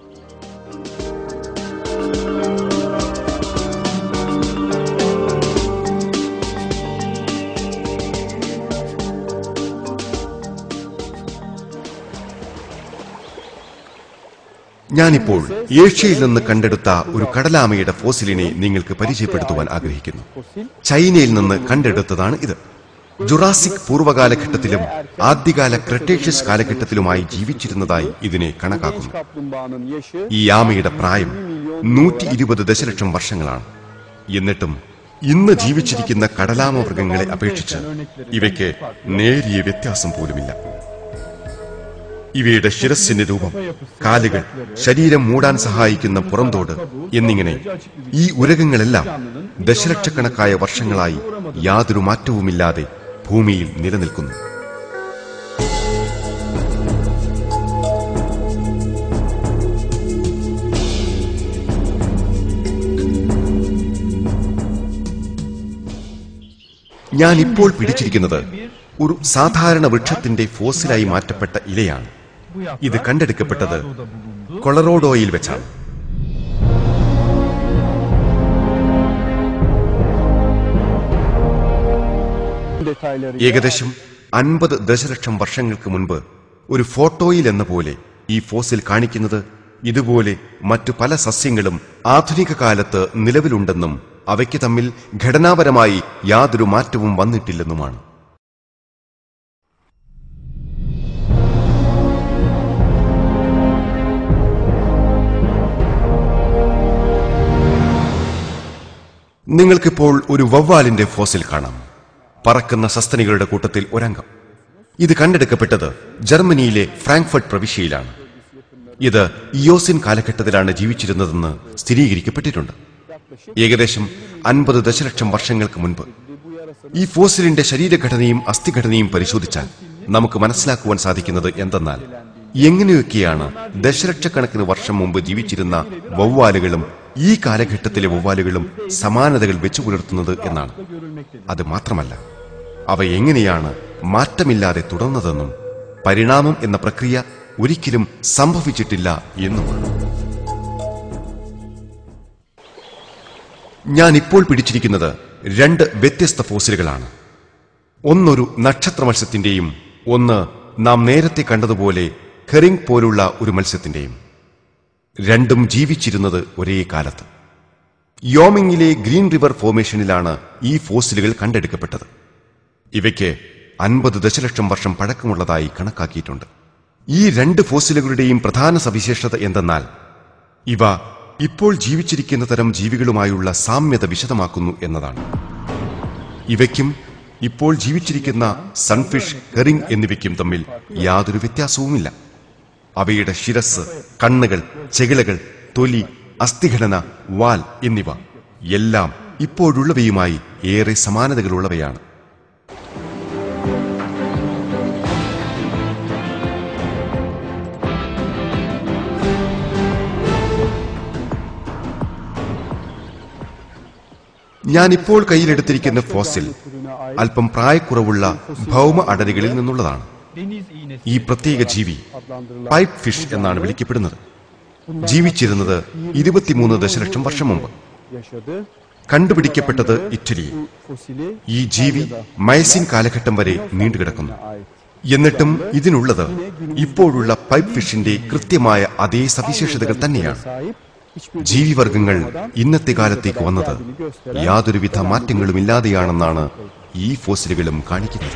ഞാനിപ്പോൾ ഏഷ്യയിൽ നിന്ന് കണ്ടെടുത്ത ഒരു കടലാമയുടെ ഫോസിലിനെ നിങ്ങൾക്ക് പരിചയപ്പെടുത്തുവാൻ ആഗ്രഹിക്കുന്നു Fosil ചൈനയിൽ നിന്ന് കണ്ടെടുത്തതാണ് ഇത് ജുറാസിക് പൂർവ്വകാലഘട്ടത്തിലും ആദ്യകാല ക്രെട്ടേഷ്യസ് കാലഘട്ടത്തിലുമായി ജീവിച്ചിരുന്നതായി ഇതിനെ genç കണക്കാക്കുന്നു kaplumbağanın yaşı ഈ ആമയുടെ പ്രായം നൂറ്റി ഇരുപത് ദശലക്ഷം വർഷങ്ങളാണ് എന്നിട്ടും ഇന്ന് ജീവിച്ചിരിക്കുന്ന കടലാമ മൃഗങ്ങളെ അപേക്ഷിച്ച് ഇവയ്ക്ക് നേരിയ വ്യത്യാസം പോലുമില്ല ഇവയുടെ ശിരസ്സിന്റെ രൂപം കാലുകൾ ശരീരം മൂടാൻ സഹായിക്കുന്ന പുറംതോട് എന്നിങ്ങനെ ഈ ഉരകങ്ങളെല്ലാം ദശലക്ഷക്കണക്കായ വർഷങ്ങളായി യാതൊരു മാറ്റവുമില്ലാതെ ഭൂമിയിൽ നിലനിൽക്കുന്നു ഞാൻ ഇപ്പോൾ പിടിച്ചിരിക്കുന്നത് ഒരു സാധാരണ വൃക്ഷത്തിന്റെ ഫോസിലായി മാറ്റപ്പെട്ട ഇലയാണ് bu yaprak ഇത് കണ്ടെടുക്കപ്പെട്ടത് Colorado'da bulundu. കൊളറോഡോയിൽ വെച്ചാണ് detayları ഏകദേശം അൻപത് ദശലക്ഷം വർഷങ്ങൾക്ക് മുൻപ് ഒരു ഫോട്ടോയിൽ എന്ന പോലെ ഈ ഫോസിൽ കാണിക്കുന്നത് ഇതുപോലെ മറ്റു പല സസ്യങ്ങളും ആധുനിക കാലത്ത് നിലവിലുണ്ടെന്നും അവയ്ക്ക് തമ്മിൽ ഘടനാപരമായി യാതൊരു മാറ്റവും വന്നിട്ടില്ലെന്നുമാണ് നിങ്ങൾക്കിപ്പോൾ ഒരു വവ്വാലിന്റെ ഫോസിൽ കാണാം പറക്കുന്ന സസ്തനികളുടെ കൂട്ടത്തിൽ ഒരംഗം ഇത് കണ്ടെടുക്കപ്പെട്ടത് ജർമ്മനിയിലെ ഫ്രാങ്ക്ഫർട്ട് പ്രവിശ്യയിലാണ് ഇത് ഇയോസിൻ കാലഘട്ടത്തിലാണ് ജീവിച്ചിരുന്നതെന്ന് സ്ഥിരീകരിക്കപ്പെട്ടിട്ടുണ്ട് ഏകദേശം അൻപത് ദശലക്ഷം വർഷങ്ങൾക്ക് മുൻപ് ഈ ഫോസിലിന്റെ ശരീരഘടനയും അസ്ഥിഘടനയും പരിശോധിച്ചാൽ നമുക്ക് മനസ്സിലാക്കുവാൻ സാധിക്കുന്നത് എന്തെന്നാൽ എങ്ങനെയൊക്കെയാണ് ദശലക്ഷക്കണക്കിന് വർഷം മുമ്പ് ജീവിച്ചിരുന്ന വവ്വാലുകളും ഈ കാലഘട്ടത്തിലെ വവ്വാലുകളും സമാനതകൾ വെച്ചു പുലർത്തുന്നത് എന്നാണ് അത് മാത്രമല്ല അവ എങ്ങനെയാണ് മാറ്റമില്ലാതെ തുടർന്നതെന്നും പരിണാമം എന്ന പ്രക്രിയ ഒരിക്കലും സംഭവിച്ചിട്ടില്ല എന്നുമാണ് ഞാൻ ഇപ്പോൾ പിടിച്ചിരിക്കുന്നത് രണ്ട് വ്യത്യസ്ത ഫോസിലുകളാണ് ഒന്നൊരു നക്ഷത്ര മത്സ്യത്തിന്റെയും ഒന്ന് നാം നേരത്തെ കണ്ടതുപോലെ ഹെറിംഗ് പോലുള്ള ഒരു മത്സ്യത്തിന്റെയും രണ്ടും ജീവിച്ചിരുന്നത് ഒരേ കാലത്ത് യോമിങ്ങിലെ ഗ്രീൻ റിവർ ഫോർമേഷനിലാണ് ഈ ഫോസിലുകൾ കണ്ടെടുക്കപ്പെട്ടത് ഇവയ്ക്ക് അൻപത് ദശലക്ഷം വർഷം പഴക്കമുള്ളതായി കണക്കാക്കിയിട്ടുണ്ട് ഈ രണ്ട് ഫോസിലുകളുടെയും പ്രധാന സവിശേഷത എന്തെന്നാൽ ഇവ ഇപ്പോൾ ജീവിച്ചിരിക്കുന്ന തരം ജീവികളുമായുള്ള സാമ്യത വിശദമാക്കുന്നു എന്നതാണ് ഇവയ്ക്കും ഇപ്പോൾ ജീവിച്ചിരിക്കുന്ന സൺഫിഷ് ഹെറിംഗ് എന്നിവയ്ക്കും തമ്മിൽ യാതൊരു വ്യത്യാസവുമില്ല അവയുടെ ശിരസ് കണ്ണുകൾ ചെകിളകൾ തൊലി അസ്ഥിഘടന വാൽ എന്നിവ എല്ലാം ഇപ്പോഴുള്ളവയുമായി ഏറെ സമാനതകളുള്ളവയാണ് ഞാൻ ഇപ്പോൾ കയ്യിലെടുത്തിരിക്കുന്ന ഫോസിൽ അല്പം പ്രായക്കുറവുള്ള ഭൗമ അടരികളിൽ നിന്നുള്ളതാണ് deniz iğnesi ഈ പ്രത്യേക ജീവി adlandırılan പൈപ്പ് ഫിഷ് എന്നാണ് വിളിക്കപ്പെടുന്നത് ജീവിച്ചിരുന്നത് ഇരുപത്തിമൂന്ന് ദശലക്ഷം വർഷം മുമ്പ് yaşadı. കണ്ടുപിടിക്കപ്പെട്ടത് ഇറ്റലിയിൽ Bu fosili ഈ ജീവി മൈസിൻ കാലഘട്ടം വരെ നീണ്ടുകിടക്കുന്നു ait. എന്നിട്ടും ഇതിനുള്ളത് ഇപ്പോഴുള്ള പൈപ്പ് ഫിഷിന്റെ കൃത്യമായ അതേ സവിശേഷതകൾ തന്നെയാണ് Sahip hiçbir ജീവിവർഗങ്ങൾ ഇന്നത്തെ കാലത്തേക്ക് വന്നത് യാതൊരുവിധ മാറ്റങ്ങളുമില്ലാതെയാണെന്നാണ് ഈ ഫോസിലുകളും കാണിക്കുന്നത്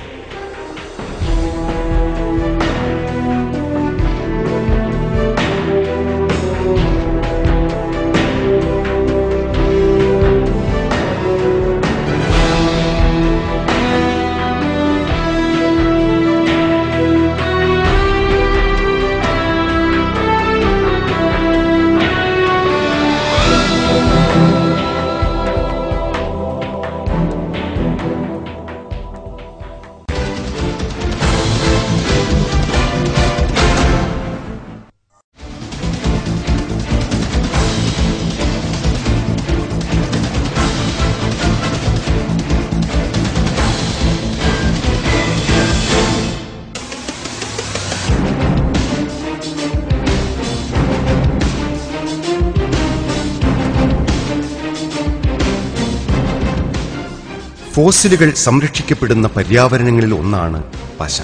ഫോസിലുകൾ സംരക്ഷിക്കപ്പെടുന്ന പര്യാവരണങ്ങളിൽ ഒന്നാണ് പശ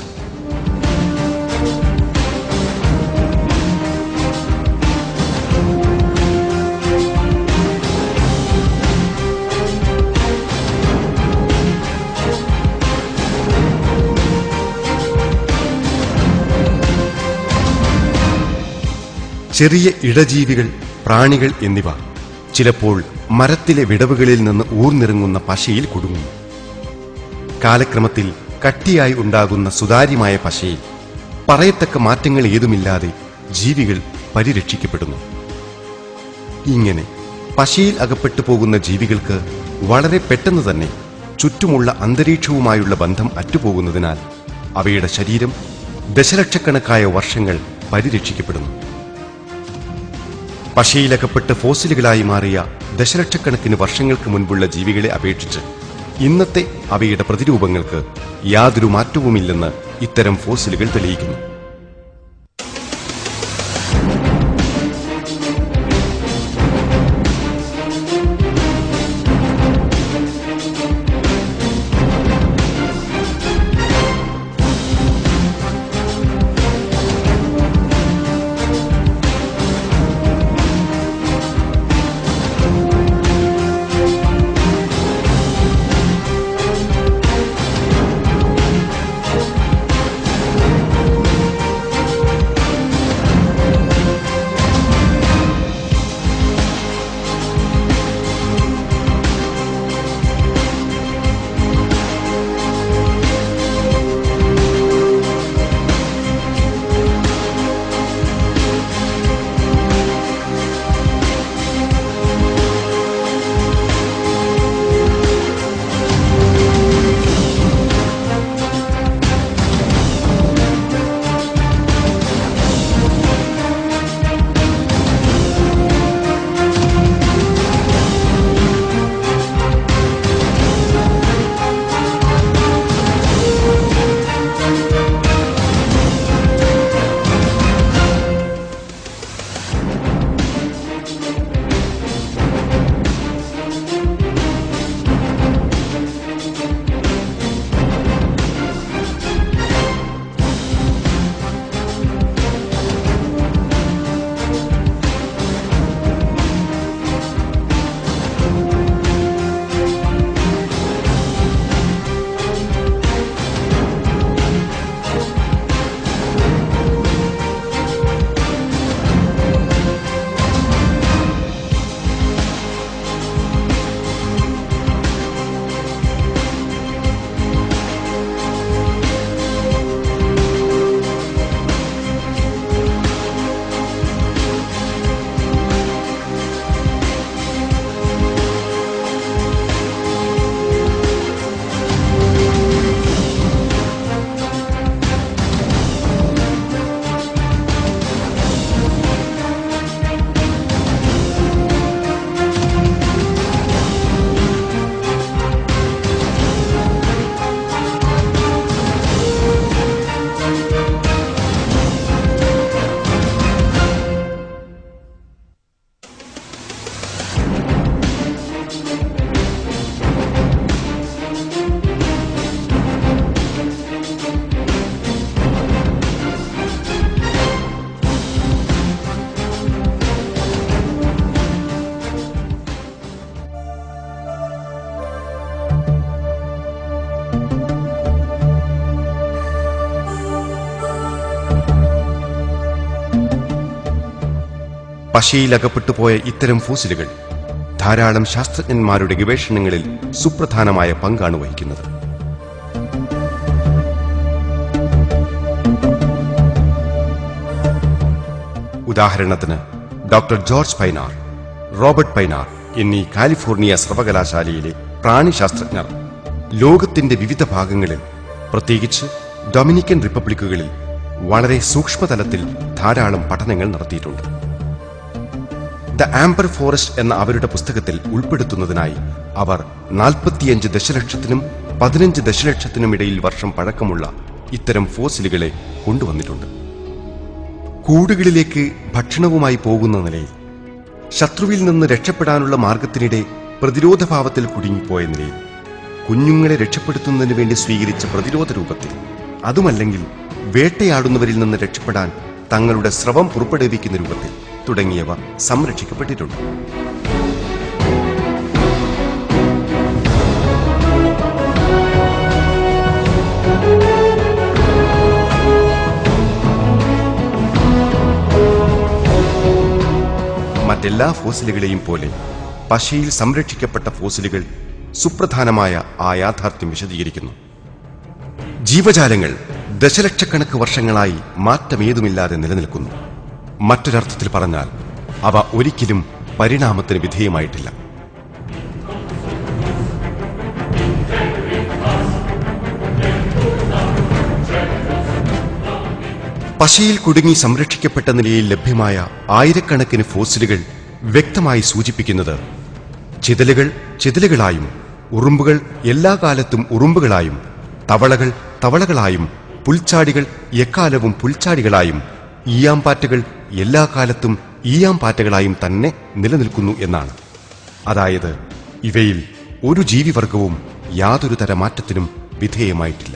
ചെറിയ ഇടജീവികൾ പ്രാണികൾ എന്നിവ ചിലപ്പോൾ മരത്തിലെ വിടവുകളിൽ നിന്ന് ഊർന്നിറങ്ങുന്ന പശയിൽ കുടുങ്ങുന്നു കാലക്രമത്തിൽ കട്ടിയായി ഉണ്ടാകുന്ന സുതാര്യമായ പശയിൽ പറയത്തക്ക മാറ്റങ്ങൾ ഏതുമില്ലാതെ ജീവികൾ പരിരക്ഷിക്കപ്പെടുന്നു ഇങ്ങനെ പശയിൽ അകപ്പെട്ടു പോകുന്ന ജീവികൾക്ക് വളരെ പെട്ടെന്ന് തന്നെ ചുറ്റുമുള്ള അന്തരീക്ഷവുമായുള്ള ബന്ധം അറ്റുപോകുന്നതിനാൽ അവയുടെ ശരീരം ദശലക്ഷക്കണക്കായ വർഷങ്ങൾ പരിരക്ഷിക്കപ്പെടുന്നു പശയിലകപ്പെട്ട് ഫോസിലുകളായി മാറിയ ദശലക്ഷക്കണക്കിന് വർഷങ്ങൾക്ക് മുൻപുള്ള ജീവികളെ അപേക്ഷിച്ച് ഇന്നത്തെ അവയുടെ പ്രതിരൂപങ്ങൾക്ക് യാതൊരു മാറ്റവുമില്ലെന്ന് ഇത്തരം ഫോസിലുകൾ തെളിയിക്കുന്നു പശയിൽ അകപ്പെട്ടു പോയ ഇത്തരം ഫോസിലുകൾ ധാരാളം ശാസ്ത്രജ്ഞന്മാരുടെ ഗവേഷണങ്ങളിൽ സുപ്രധാനമായ പങ്കാണ് വഹിക്കുന്നത് ഉദാഹരണത്തിന് doctor George Poinar Robert Poinar എന്നീ കാലിഫോർണിയ സർവകലാശാലയിലെ പ്രാണിശാസ്ത്രജ്ഞർ ലോകത്തിന്റെ വിവിധ ഭാഗങ്ങളിൽ പ്രത്യേകിച്ച് ഡൊമിനിക്കൻ റിപ്പബ്ലിക്കുകളിൽ വളരെ സൂക്ഷ്മതലത്തിൽ ധാരാളം പഠനങ്ങൾ നടത്തിയിട്ടുണ്ട് ദ ആംബർ ഫോറസ്റ്റ് എന്ന അവരുടെ പുസ്തകത്തിൽ ഉൾപ്പെടുത്തുന്നതിനായി അവർ നാൽപ്പത്തിയഞ്ച് ദശലക്ഷത്തിനും പതിനഞ്ച് ദശലക്ഷത്തിനും ഇടയിൽ വർഷം പഴക്കമുള്ള ഇത്തരം ഫോസിലുകളെ കൊണ്ടുവന്നിട്ടുണ്ട് കൂടുകളിലേക്ക് ഭക്ഷണവുമായി പോകുന്ന നിലയിൽ ശത്രുവിൽ നിന്ന് രക്ഷപ്പെടാനുള്ള മാർഗത്തിനിടെ പ്രതിരോധഭാവത്തിൽ കുടുങ്ങിപ്പോയ നിലയിൽ കുഞ്ഞുങ്ങളെ രക്ഷപ്പെടുത്തുന്നതിന് വേണ്ടി സ്വീകരിച്ച പ്രതിരോധ രൂപത്തിൽ അതുമല്ലെങ്കിൽ വേട്ടയാടുന്നവരിൽ നിന്ന് രക്ഷപ്പെടാൻ തങ്ങളുടെ സ്രവം പുറപ്പെടുവിക്കുന്ന രൂപത്തിൽ തുടങ്ങിയവ സംരക്ഷിക്കപ്പെട്ടിട്ടുണ്ട് മറ്റെല്ലാ ഫോസിലുകളെയും പോലെ പശയിൽ സംരക്ഷിക്കപ്പെട്ട ഫോസിലുകൾ സുപ്രധാനമായ ആ യാഥാർത്ഥ്യം വിശദീകരിക്കുന്നു ജീവജാലങ്ങൾ ദശലക്ഷക്കണക്ക് വർഷങ്ങളായി മാറ്റമേതുമില്ലാതെ നിലനിൽക്കുന്നു മറ്റൊരർത്ഥത്തിൽ പറഞ്ഞാൽ അവ ഒരിക്കലും പരിണാമത്തിന് വിധേയമായിട്ടില്ല പശയിൽ കുടുങ്ങി സംരക്ഷിക്കപ്പെട്ട നിലയിൽ ലഭ്യമായ ആയിരക്കണക്കിന് ഫോസിലുകൾ വ്യക്തമായി സൂചിപ്പിക്കുന്നത് ചിതലുകൾ ചിതലുകളായും ഉറുമ്പുകൾ എല്ലാ കാലത്തും ഉറുമ്പുകളായും തവളകൾ തവളകളായും പുൽച്ചാടികൾ എക്കാലവും പുൽച്ചാടികളായും ഈയാമ്പാറ്റകൾ എല്ലാ കാലത്തും ഈയാമ്പാറ്റകളായും തന്നെ നിലനിൽക്കുന്നു എന്നാണ് അതായത് ഇവയിൽ ഒരു ജീവിവർഗവും യാതൊരു തര മാറ്റത്തിനും വിധേയമായിട്ടില്ല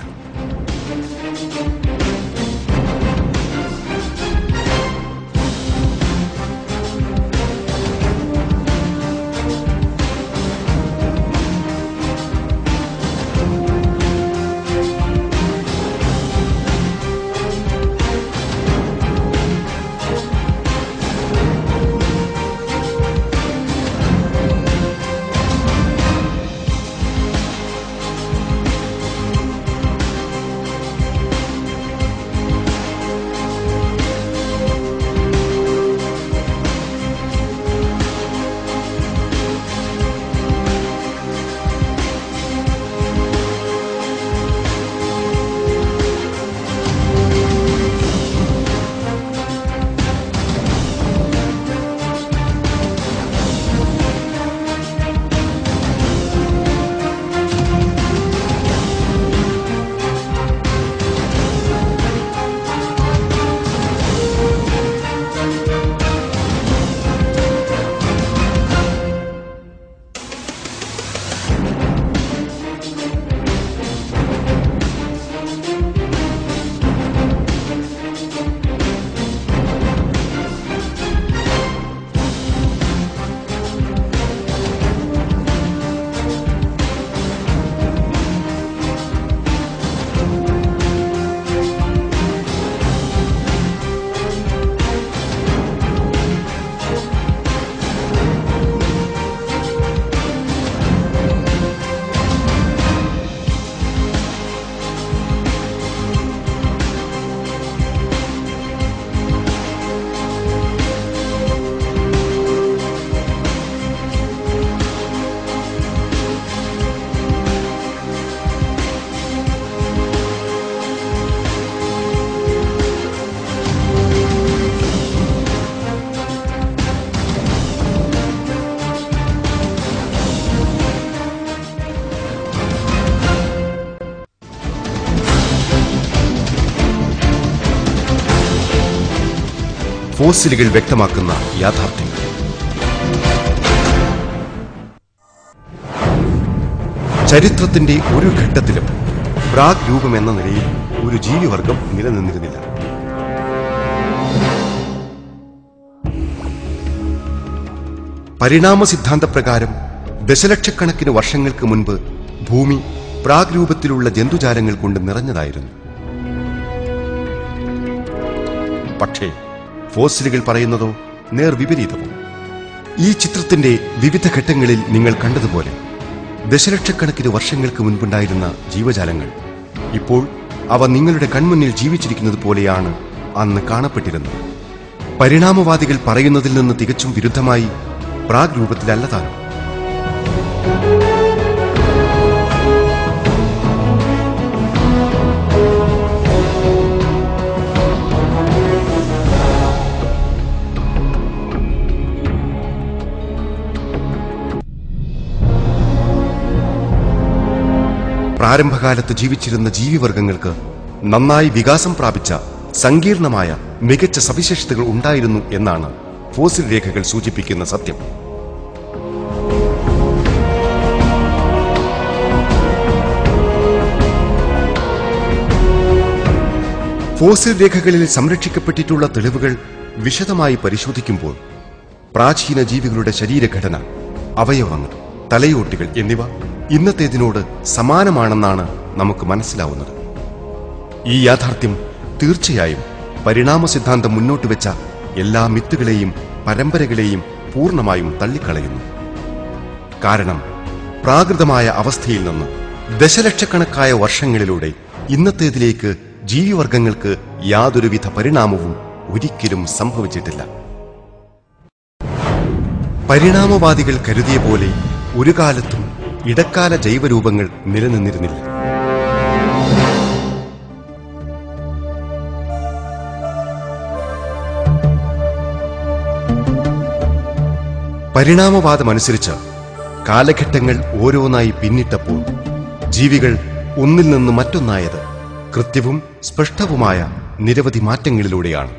ഫോസിലുകൾ വ്യക്തമാക്കുന്ന യാഥാർത്ഥ്യങ്ങൾ ചരിത്രത്തിന്റെ ഒരു ഘട്ടത്തിലും പ്രാഗ് രൂപം എന്ന നിലയിൽ ഒരു ജീവിവർഗം നിലനിന്നിരുന്നില്ല പരിണാമ സിദ്ധാന്തപ്രകാരം ദശലക്ഷക്കണക്കിന് വർഷങ്ങൾക്ക് മുൻപ് ഭൂമി പ്രാഗ് രൂപത്തിലുള്ള ജന്തുജാലങ്ങൾ കൊണ്ട് നിറഞ്ഞതായിരുന്നു പക്ഷേ ഫോസിലുകൾ പറയുന്നതോ നേർവിപരീതവും ഈ ചിത്രത്തിന്റെ വിവിധ ഘട്ടങ്ങളിൽ നിങ്ങൾ കണ്ടതുപോലെ ദശലക്ഷക്കണക്കിന് വർഷങ്ങൾക്ക് മുൻപുണ്ടായിരുന്ന ജീവജാലങ്ങൾ ഇപ്പോൾ അവ നിങ്ങളുടെ കൺമുന്നിൽ ജീവിച്ചിരിക്കുന്നത് പോലെയാണ് അന്ന് കാണപ്പെട്ടിരുന്നത് പരിണാമവാദികൾ പറയുന്നതിൽ നിന്ന് തികച്ചും വിരുദ്ധമായി പ്രാഗ് രൂപത്തിലല്ല താനും പ്രാരംഭകാലത്ത് ജീവിച്ചിരുന്ന ജീവിവർഗങ്ങൾക്ക് നന്നായി വികാസം പ്രാപിച്ച സങ്കീർണമായ മികച്ച സവിശേഷതകൾ ഉണ്ടായിരുന്നു എന്നാണ് ഫോസിൽ രേഖകൾ സൂചിപ്പിക്കുന്ന സത്യം ഫോസിൽ രേഖകളിൽ സംരക്ഷിക്കപ്പെട്ടിട്ടുള്ള തെളിവുകൾ വിശദമായി പരിശോധിക്കുമ്പോൾ പ്രാചീന ജീവികളുടെ ശരീരഘടന അവയവങ്ങൾ തലയോട്ടികൾ എന്നിവ ഇന്നത്തേതിനോട് സമാനമാണെന്നാണ് നമുക്ക് മനസ്സിലാവുന്നത് ഈ യാഥാർത്ഥ്യം തീർച്ചയായും പരിണാമ സിദ്ധാന്തം മുന്നോട്ട് വെച്ച എല്ലാ മിത്തുകളെയും പരമ്പരകളെയും പൂർണ്ണമായും തള്ളിക്കളയുന്നു കാരണം പ്രാകൃതമായ അവസ്ഥയിൽ നിന്ന് ദശലക്ഷക്കണക്കായ വർഷങ്ങളിലൂടെ ഇന്നത്തേതിലേക്ക് ജീവിവർഗങ്ങൾക്ക് യാതൊരുവിധ പരിണാമവും ഒരിക്കലും സംഭവിച്ചിട്ടില്ല പരിണാമവാദികൾ കരുതിയ പോലെ ഒരു കാലത്തും ഇടക്കാല ജൈവരൂപങ്ങൾ നിലനിന്നിരുന്നില്ല പരിണാമവാദമനുസരിച്ച് കാലഘട്ടങ്ങൾ ഓരോന്നായി പിന്നിട്ടപ്പോൾ ജീവികൾ ഒന്നിൽ നിന്ന് മറ്റൊന്നായത് കൃത്യവും സ്പഷ്ടവുമായ നിരവധി മാറ്റങ്ങളിലൂടെയാണ്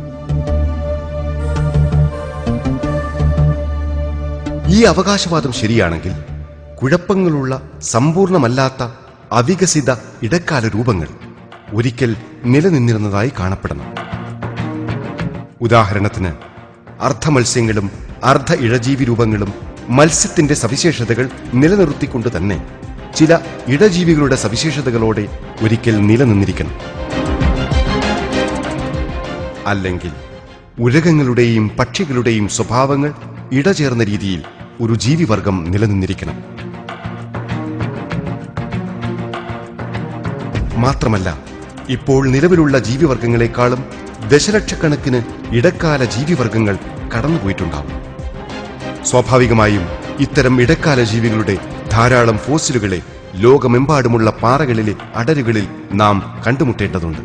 ഈ അവകാശവാദം ശരിയാണെങ്കിൽ കുഴപ്പങ്ങളുള്ള സമ്പൂർണമല്ലാത്ത അവികസിത ഇടക്കാല രൂപങ്ങൾ ഒരിക്കൽ നിലനിന്നിരുന്നതായി കാണപ്പെടണം ഉദാഹരണത്തിന് അർദ്ധമത്സ്യങ്ങളും അർദ്ധ ഇഴജീവി രൂപങ്ങളും മത്സ്യത്തിന്റെ സവിശേഷതകൾ നിലനിർത്തിക്കൊണ്ട് തന്നെ ചില ഇടജീവികളുടെ സവിശേഷതകളോടെ ഒരിക്കൽ നിലനിന്നിരിക്കണം അല്ലെങ്കിൽ ഉരകങ്ങളുടെയും പക്ഷികളുടെയും സ്വഭാവങ്ങൾ ഇടചേർന്ന രീതിയിൽ ഒരു ജീവിവർഗം നിലനിന്നിരിക്കണം മാത്രമല്ല ഇപ്പോൾ നിലവിലുള്ള ജീവിവർഗങ്ങളെക്കാളും ദശലക്ഷക്കണക്കിന് ഇടക്കാല ജീവിവർഗങ്ങൾ കടന്നുപോയിട്ടുണ്ടാവും സ്വാഭാവികമായും ഇത്തരം ഇടക്കാല ജീവികളുടെ ധാരാളം ഫോസിലുകളെ ലോകമെമ്പാടുമുള്ള പാറകളിലെ അടരുകളിൽ നാം കണ്ടുമുട്ടേണ്ടതുണ്ട്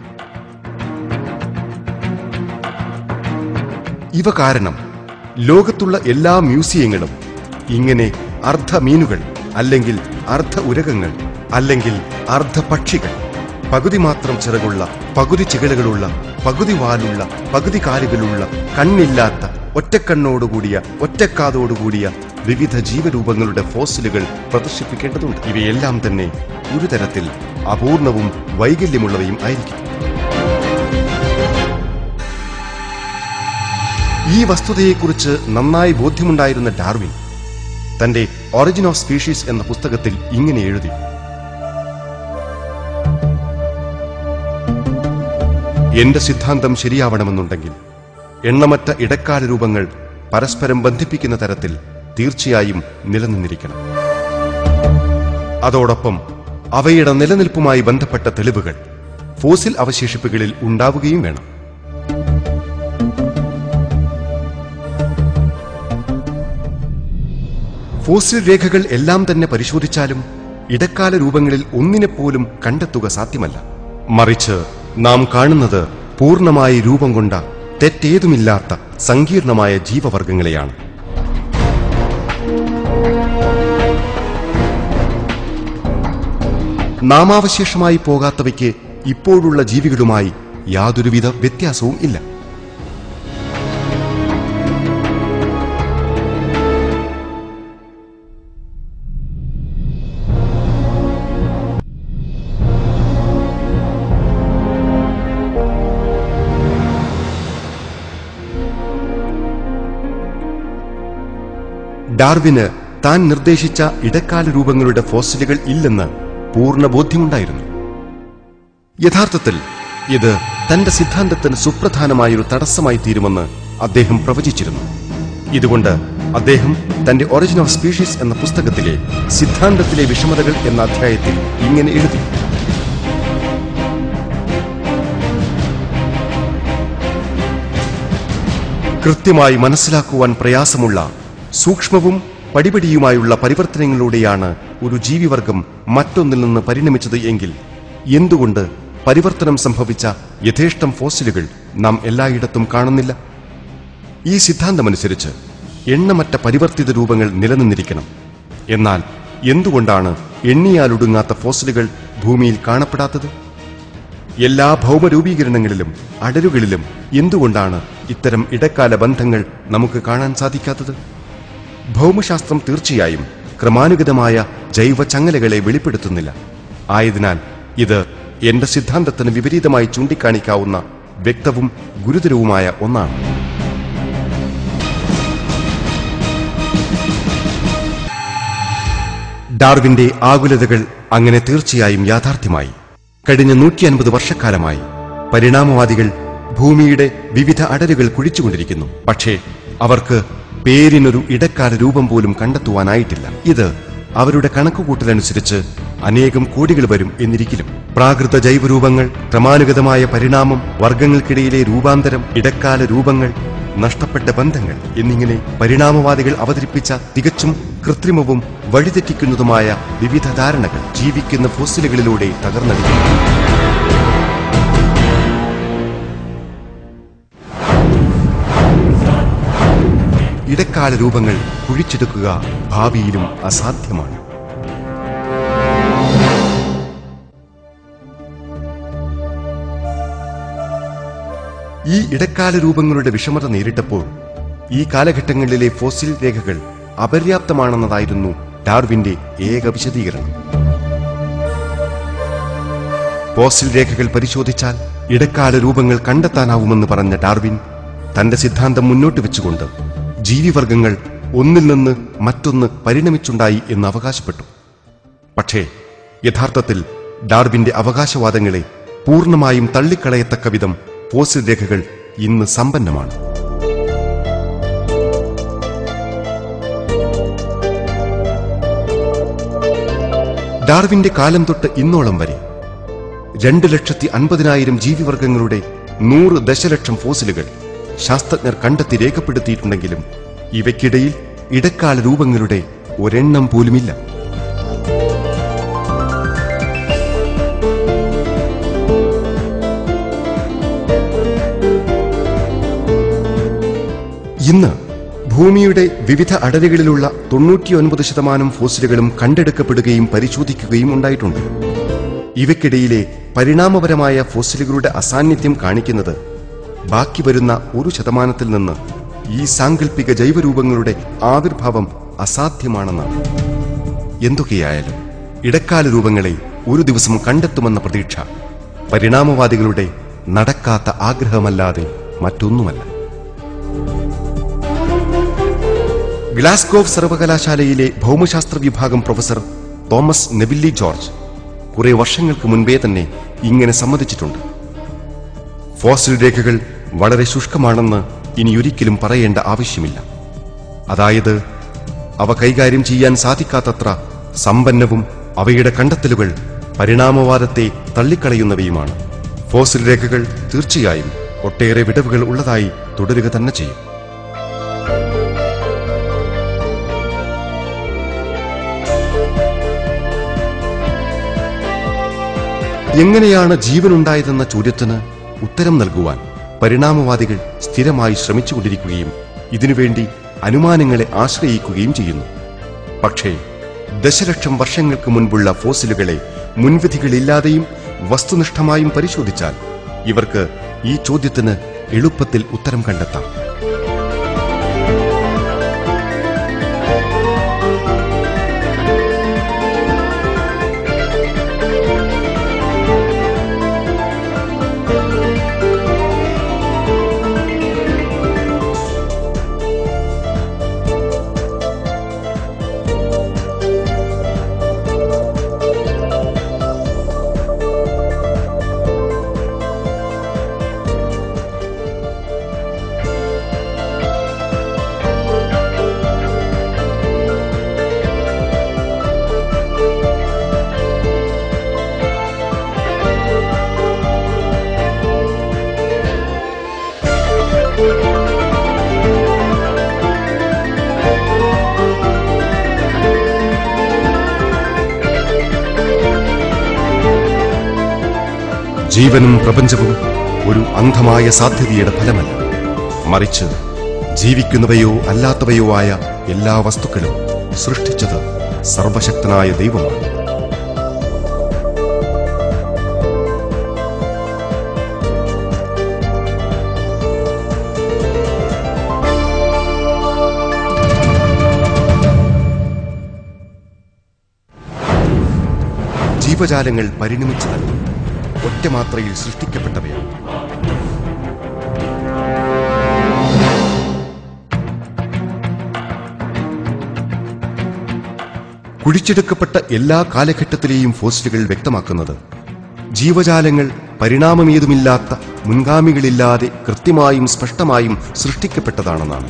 ഇവ കാരണം ലോകത്തുള്ള എല്ലാ മ്യൂസിയങ്ങളും ഇങ്ങനെ അർദ്ധ മീനുകൾ അല്ലെങ്കിൽ അർദ്ധ ഉരകങ്ങൾ അല്ലെങ്കിൽ അർദ്ധ പക്ഷികൾ പകുതി മാത്രം ചിറകുള്ള പകുതി ചികലുകളുള്ള പകുതി വാലുള്ള പകുതി കാലുകളുള്ള കണ്ണില്ലാത്ത ഒറ്റക്കണ്ണോടുകൂടിയ ഒറ്റക്കാതോടുകൂടിയ വിവിധ ജീവരൂപങ്ങളുടെ ഫോസിലുകൾ പ്രദർശിപ്പിക്കേണ്ടതുണ്ട് ഇവയെല്ലാം തന്നെ ഒരു തരത്തിൽ അപൂർണവും വൈകല്യമുള്ളവയും ആയിരിക്കും ഈ വസ്തുതയെക്കുറിച്ച് നന്നായി ബോധ്യമുണ്ടായിരുന്ന ഡാർവിൻ തന്റെ ഒറിജിൻ ഓഫ് സ്പീഷീസ് എന്ന പുസ്തകത്തിൽ ഇങ്ങനെ എഴുതി എന്റെ സിദ്ധാന്തം ശരിയാവണമെന്നുണ്ടെങ്കിൽ എണ്ണമറ്റ ഇടക്കാല രൂപങ്ങൾ പരസ്പരം ബന്ധിപ്പിക്കുന്ന തരത്തിൽ തീർച്ചയായും നിലനിന്നിരിക്കണം അതോടൊപ്പം അവയുടെ നിലനിൽപ്പുമായി ബന്ധപ്പെട്ട തെളിവുകൾ ഫോസിൽ അവശേഷിപ്പുകളിൽ ഉണ്ടാവുകയും വേണം ഫോസിൽ രേഖകൾ എല്ലാം തന്നെ പരിശോധിച്ചാലും ഇടക്കാല രൂപങ്ങളിൽ ഒന്നിനെപ്പോലും കണ്ടെത്തുക സാധ്യമല്ല മറിച്ച് നാം കാണുന്നത് പൂർണ്ണമായി രൂപം കൊണ്ട തെറ്റേതുമില്ലാത്ത സങ്കീർണമായ ജീവവർഗങ്ങളെയാണ് നാമാവശേഷമായി പോകാത്തവയ്ക്ക് ഇപ്പോഴുള്ള ജീവികളുമായി യാതൊരുവിധ വ്യത്യാസവും ഇല്ല ഡാർവിന് താൻ നിർദ്ദേശിച്ച ഇടക്കാല രൂപങ്ങളുടെ ഫോസിലുകൾ ഇല്ലെന്ന് പൂർണ്ണ ബോധ്യമുണ്ടായിരുന്നു യഥാർത്ഥത്തിൽ ഇത് തന്റെ സിദ്ധാന്തത്തിന് സുപ്രധാനമായൊരു തടസ്സമായി തീരുമെന്ന് അദ്ദേഹം പ്രവചിച്ചിരുന്നു ഇതുകൊണ്ട് അദ്ദേഹം തന്റെ ഒറിജിൻ ഓഫ് സ്പീഷീസ് എന്ന പുസ്തകത്തിലെ സിദ്ധാന്തത്തിലെ വിഷമതകൾ എന്ന അധ്യായത്തിൽ ഇങ്ങനെ എഴുതി കൃത്യമായി മനസ്സിലാക്കുവാൻ പ്രയാസമുള്ള സൂക്ഷ്മവും പടിപടിയുമായുള്ള പരിവർത്തനങ്ങളിലൂടെയാണ് ഒരു ജീവിവർഗം മറ്റൊന്നിൽ നിന്ന് പരിണമിച്ചത് എങ്കിൽ എന്തുകൊണ്ട് പരിവർത്തനം സംഭവിച്ച യഥേഷ്ടം ഫോസിലുകൾ നാം എല്ലായിടത്തും കാണുന്നില്ല ഈ സിദ്ധാന്തമനുസരിച്ച് എണ്ണമറ്റ പരിവർത്തിത രൂപങ്ങൾ നിലനിന്നിരിക്കണം എന്നാൽ എന്തുകൊണ്ടാണ് എണ്ണിയാലൊടുങ്ങാത്ത ഫോസിലുകൾ ഭൂമിയിൽ കാണപ്പെടാത്തത് എല്ലാ ഭൗമരൂപീകരണങ്ങളിലും അടരുകളിലും എന്തുകൊണ്ടാണ് ഇത്തരം ഇടക്കാല ബന്ധങ്ങൾ നമുക്ക് കാണാൻ സാധിക്കാത്തത് ഭൗമശാസ്ത്രം തീർച്ചയായും ക്രമാനുഗതമായ ജൈവ ചങ്ങലകളെ വെളിപ്പെടുത്തുന്നില്ല ആയതിനാൽ ഇത് എന്റെ സിദ്ധാന്തത്തിന് വിപരീതമായി ചൂണ്ടിക്കാണിക്കാവുന്ന വ്യക്തവും ഗുരുതരവുമായ ഒന്നാണ് ഡാർവിന്റെ ആകുലതകൾ അങ്ങനെ തീർച്ചയായും യാഥാർത്ഥ്യമായി കഴിഞ്ഞ നൂറ്റി അൻപത് വർഷക്കാലമായി പരിണാമവാദികൾ ഭൂമിയുടെ വിവിധ അടരുകൾ കുഴിച്ചുകൊണ്ടിരിക്കുന്നു പക്ഷേ അവർക്ക് പേരിനൊരു ഇടക്കാല രൂപം പോലും കണ്ടെത്തുവാനായിട്ടില്ല ഇത് അവരുടെ കണക്കുകൂട്ടലനുസരിച്ച് അനേകം കോടികൾ വരും എന്നിരിക്കലും പ്രാകൃത ജൈവരൂപങ്ങൾ ക്രമാനുഗതമായ പരിണാമം വർഗങ്ങൾക്കിടയിലെ രൂപാന്തരം ഇടക്കാല രൂപങ്ങൾ നഷ്ടപ്പെട്ട ബന്ധങ്ങൾ എന്നിങ്ങനെ പരിണാമവാദികൾ അവതരിപ്പിച്ച തികച്ചും കൃത്രിമവും വഴിതെറ്റിക്കുന്നതുമായ വിവിധ ധാരണകൾ ജീവിക്കുന്ന ഫോസിലുകളിലൂടെ തകർന്നടിക്കുന്നു ഇടക്കാല രൂപങ്ങൾ കുഴിച്ചെടുക്കുക ഭാവിയിലും അസാധ്യമാണ് ഈ ഇടക്കാല രൂപങ്ങളുടെ വിഷമത നേരിട്ടപ്പോൾ ഈ കാലഘട്ടങ്ങളിലെ ഫോസിൽ രേഖകൾ അപര്യാപ്തമാണെന്നതായിരുന്നു ഡാർവിന്റെ ഏക വിശദീകരണം ഫോസിൽ രേഖകൾ പരിശോധിച്ചാൽ ഇടക്കാല രൂപങ്ങൾ കണ്ടെത്താനാവുമെന്ന് പറഞ്ഞ ഡാർവിൻ തന്റെ സിദ്ധാന്തം മുന്നോട്ട് വെച്ചുകൊണ്ട് ജീവിവർഗങ്ങൾ ഒന്നിൽ നിന്ന് മറ്റൊന്ന് പരിണമിച്ചുണ്ടായി എന്ന് അവകാശപ്പെട്ടു പക്ഷേ യഥാർത്ഥത്തിൽ ഡാർവിന്റെ അവകാശവാദങ്ങളെ പൂർണ്ണമായും തള്ളിക്കളയത്തക്ക വിധം ഫോസിൽ രേഖകൾ ഇന്ന് സമ്പന്നമാണ് ഡാർവിന്റെ കാലം തൊട്ട് ഇന്നോളം വരെ രണ്ട് ലക്ഷത്തി അൻപതിനായിരം ജീവിവർഗങ്ങളുടെ നൂറ് ദശലക്ഷം ഫോസിലുകൾ ശാസ്ത്രജ്ഞർ കണ്ടെത്തി രേഖപ്പെടുത്തിയിട്ടുണ്ടെങ്കിലും ഇവയ്ക്കിടയിൽ ഇടക്കാല രൂപങ്ങളുടെ ഒരെണ്ണം പോലുമില്ല ഇന്ന് ഭൂമിയുടെ വിവിധ അടരുകളിലുള്ള തൊണ്ണൂറ്റിയൊൻപത് ശതമാനം ഫോസിലുകളും കണ്ടെടുക്കപ്പെടുകയും പരിശോധിക്കുകയും ഉണ്ടായിട്ടുണ്ട് ഇവയ്ക്കിടയിലെ പരിണാമപരമായ ഫോസിലുകളുടെ അസാന്നിധ്യം കാണിക്കുന്നത് ബാക്കി വരുന്ന ഒരു ശതമാനത്തിൽ നിന്ന് ഈ സാങ്കല്പിക ജൈവരൂപങ്ങളുടെ ആവിർഭാവം അസാധ്യമാണെന്നാണ് എന്തൊക്കെയായാലും ഇടക്കാല രൂപങ്ങളെ ഒരു ദിവസം കണ്ടെത്തുമെന്ന പ്രതീക്ഷ പരിണാമവാദികളുടെ നടക്കാത്ത ആഗ്രഹമല്ലാതെ മറ്റൊന്നുമല്ല ഗ്ലാസ്ഗോവ് സർവകലാശാലയിലെ ഭൗമശാസ്ത്ര വിഭാഗം പ്രൊഫസർ തോമസ് നെവില്ലി ജോർജ് കുറെ വർഷങ്ങൾക്ക് മുൻപേ തന്നെ ഇങ്ങനെ സമ്മതിച്ചിട്ടുണ്ട് ഫോസിൽ രേഖകൾ വളരെ ശുഷ്കമാണെന്ന് ഇനി ഒരിക്കലും പറയേണ്ട ആവശ്യമില്ല അതായത് അവ കൈകാര്യം ചെയ്യാൻ സാധിക്കാത്തത്ര സമ്പന്നവും അവയുടെ കണ്ടെത്തലുകൾ പരിണാമവാദത്തെ തള്ളിക്കളയുന്നവയുമാണ് ഫോസിൽ രേഖകൾ തീർച്ചയായും ഒട്ടേറെ വിടവുകൾ ഉള്ളതായി തുടരുക തന്നെ ചെയ്യും എങ്ങനെയാണ് ജീവനുണ്ടായതെന്ന ചോദ്യത്തിന് ഉത്തരം നൽകുവാൻ പരിണാമവാദികൾ സ്ഥിരമായി ശ്രമിച്ചുകൊണ്ടിരിക്കുകയും ഇതിനുവേണ്ടി അനുമാനങ്ങളെ ആശ്രയിക്കുകയും ചെയ്യുന്നു പക്ഷേ ദശലക്ഷം വർഷങ്ങൾക്ക് മുൻപുള്ള ഫോസിലുകളെ മുൻവിധികളില്ലാതെയും വസ്തുനിഷ്ഠമായും പരിശോധിച്ചാൽ ഇവർക്ക് ഈ ചോദ്യത്തിന് എളുപ്പത്തിൽ ഉത്തരം കണ്ടെത്താം ജീവനും പ്രപഞ്ചവും ഒരു അന്ധമായ സാധ്യതയുടെ ഫലമല്ല മറിച്ച് ജീവിക്കുന്നവയോ അല്ലാത്തവയോ ആയ എല്ലാ വസ്തുക്കളും സൃഷ്ടിച്ചത് സർവശക്തനായ ദൈവമാണ് ജീവജാലങ്ങൾ പരിണമിച്ചതല്ല ഒറ്റമാത്രയിൽ സൃഷ്ടിക്കപ്പെട്ടവയാണ് കുഴിച്ചെടുക്കപ്പെട്ട എല്ലാ കാലഘട്ടത്തിലെയും ഫോസിലുകൾ വ്യക്തമാക്കുന്നത് ജീവജാലങ്ങൾ പരിണാമമേതുമില്ലാത്ത മുൻഗാമികളില്ലാതെ കൃത്യമായും സ്പഷ്ടമായും സൃഷ്ടിക്കപ്പെട്ടതാണെന്നാണ്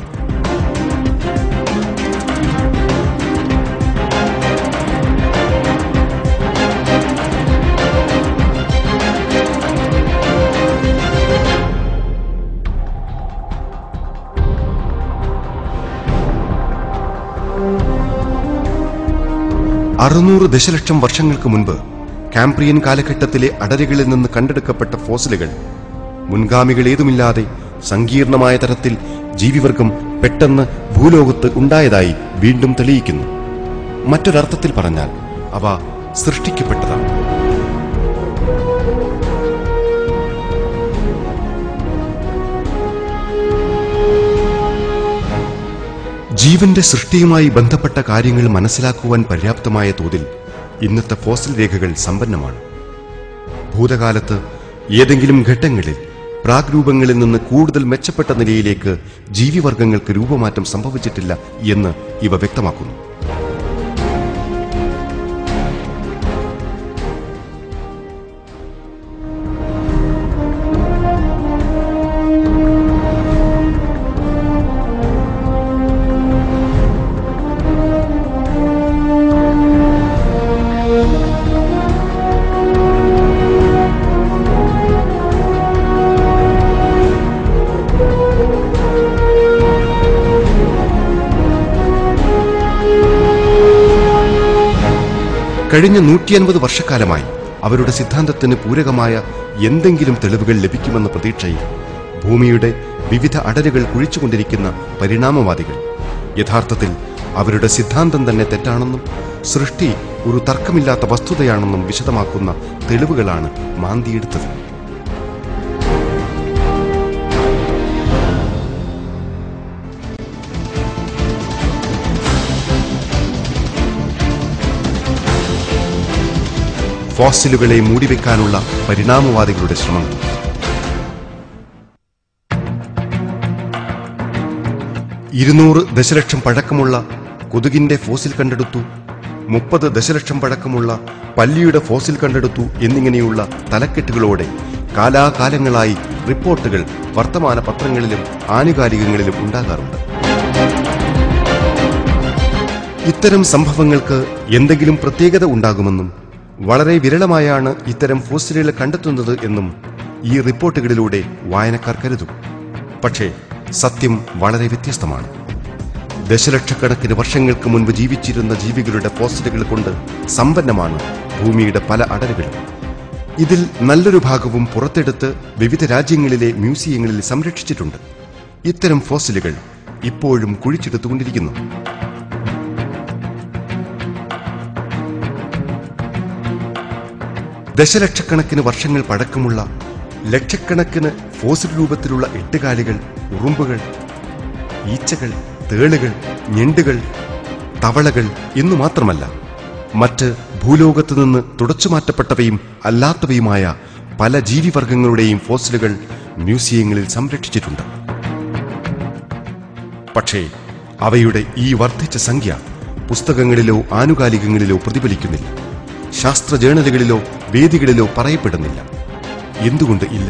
അറുന്നൂറ് ദശലക്ഷം വർഷങ്ങൾക്ക് മുൻപ് കാംപ്രിയൻ കാലഘട്ടത്തിലെ അടരുകളിൽ നിന്ന് കണ്ടെടുക്കപ്പെട്ട ഫോസിലുകൾ മുൻഗാമികൾ ഏതുമില്ലാതെ സങ്കീർണമായ തരത്തിൽ ജീവിവർഗം പെട്ടെന്ന് ഭൂലോകത്ത് ഉണ്ടായതായി വീണ്ടും തെളിയിക്കുന്നു മറ്റൊരർത്ഥത്തിൽ പറഞ്ഞാൽ അവ സൃഷ്ടിക്കപ്പെട്ടതാണ് ജീവന്റെ സൃഷ്ടിയുമായി ബന്ധപ്പെട്ട കാര്യങ്ങൾ മനസ്സിലാക്കുവാൻ പര്യാപ്തമായ തോതിൽ ഇന്നത്തെ ഫോസിൽ രേഖകൾ സമ്പന്നമാണ് ഭൂതകാലത്ത് ഏതെങ്കിലും ഘട്ടങ്ങളിൽ പ്രാഗ്രൂപങ്ങളിൽ നിന്ന് കൂടുതൽ മെച്ചപ്പെട്ട നിലയിലേക്ക് ജീവിവർഗങ്ങൾക്ക് രൂപമാറ്റം സംഭവിച്ചിട്ടില്ല എന്ന് ഇവ വ്യക്തമാക്കുന്നു കഴിഞ്ഞ നൂറ്റിയൻപത് വർഷക്കാലമായി അവരുടെ സിദ്ധാന്തത്തിന് പൂരകമായ എന്തെങ്കിലും തെളിവുകൾ ലഭിക്കുമെന്ന പ്രതീക്ഷയിൽ ഭൂമിയുടെ വിവിധ അടരുകൾ കുഴിച്ചുകൊണ്ടിരിക്കുന്ന പരിണാമവാദികൾ യഥാർത്ഥത്തിൽ അവരുടെ സിദ്ധാന്തം തന്നെ തെറ്റാണെന്നും സൃഷ്ടി ഒരു തർക്കമില്ലാത്ത വസ്തുതയാണെന്നും വിശദമാക്കുന്ന തെളിവുകളാണ് മാന്തിയെടുത്തത് ഫോസിലുകളെ മൂടിവെക്കാനുള്ള പരിണാമവാദികളുടെ ശ്രമങ്ങൾ ഇരുന്നൂറ് ദശലക്ഷം പഴക്കമുള്ള കൊതുകിന്റെ ഫോസിൽ കണ്ടെടുത്തു മുപ്പത് ദശലക്ഷം പഴക്കമുള്ള പല്ലിയുടെ ഫോസിൽ കണ്ടെടുത്തു എന്നിങ്ങനെയുള്ള തലക്കെട്ടുകളോടെ കാലാകാലങ്ങളായി റിപ്പോർട്ടുകൾ വർത്തമാന പത്രങ്ങളിലും ആനുകാലികങ്ങളിലും ഉണ്ടാകാറുണ്ട് ഇത്തരം സംഭവങ്ങൾക്ക് എന്തെങ്കിലും പ്രത്യേകത ഉണ്ടാകുമെന്നും വളരെ വിരളമായാണ് ഇത്തരം ഫോസിലുകൾ കണ്ടെത്തുന്നത് എന്നും ഈ റിപ്പോർട്ടുകളിലൂടെ വായനക്കാർ കരുതും പക്ഷേ സത്യം വളരെ വ്യത്യസ്തമാണ് ദശലക്ഷക്കണക്കിന് വർഷങ്ങൾക്ക് മുൻപ് ജീവിച്ചിരുന്ന ജീവികളുടെ ഫോസിലുകൾ കൊണ്ട് സമ്പന്നമാണ് ഭൂമിയുടെ പല അടരുകളും ഇതിൽ നല്ലൊരു ഭാഗവും പുറത്തെടുത്ത് വിവിധ രാജ്യങ്ങളിലെ മ്യൂസിയങ്ങളിൽ സംരക്ഷിച്ചിട്ടുണ്ട് ഇത്തരം ഫോസിലുകൾ ഇപ്പോഴും കുഴിച്ചെടുത്തുകൊണ്ടിരിക്കുന്നു ദശലക്ഷക്കണക്കിന് വർഷങ്ങൾ പഴക്കമുള്ള ലക്ഷക്കണക്കിന് ഫോസിൽ രൂപത്തിലുള്ള എട്ടുകാലികൾ ഉറുമ്പുകൾ ഈച്ചകൾ തേളുകൾ ഞെണ്ടുകൾ തവളകൾ എന്നു മാത്രമല്ല മറ്റ് ഭൂലോകത്ത് നിന്ന് തുടച്ചുമാറ്റപ്പെട്ടവയും അല്ലാത്തവയുമായ പല ജീവിവർഗങ്ങളുടെയും ഫോസിലുകൾ മ്യൂസിയങ്ങളിൽ സംരക്ഷിച്ചിട്ടുണ്ട് പക്ഷേ അവയുടെ ഈ വർദ്ധിച്ച സംഖ്യ പുസ്തകങ്ങളിലോ ആനുകാലികങ്ങളിലോ പ്രതിഫലിക്കുന്നില്ല ശാസ്ത്ര ജേണലുകളിലോ വേദികളിലോ പറയപ്പെടുന്നില്ല എന്തുകൊണ്ട് ഇല്ല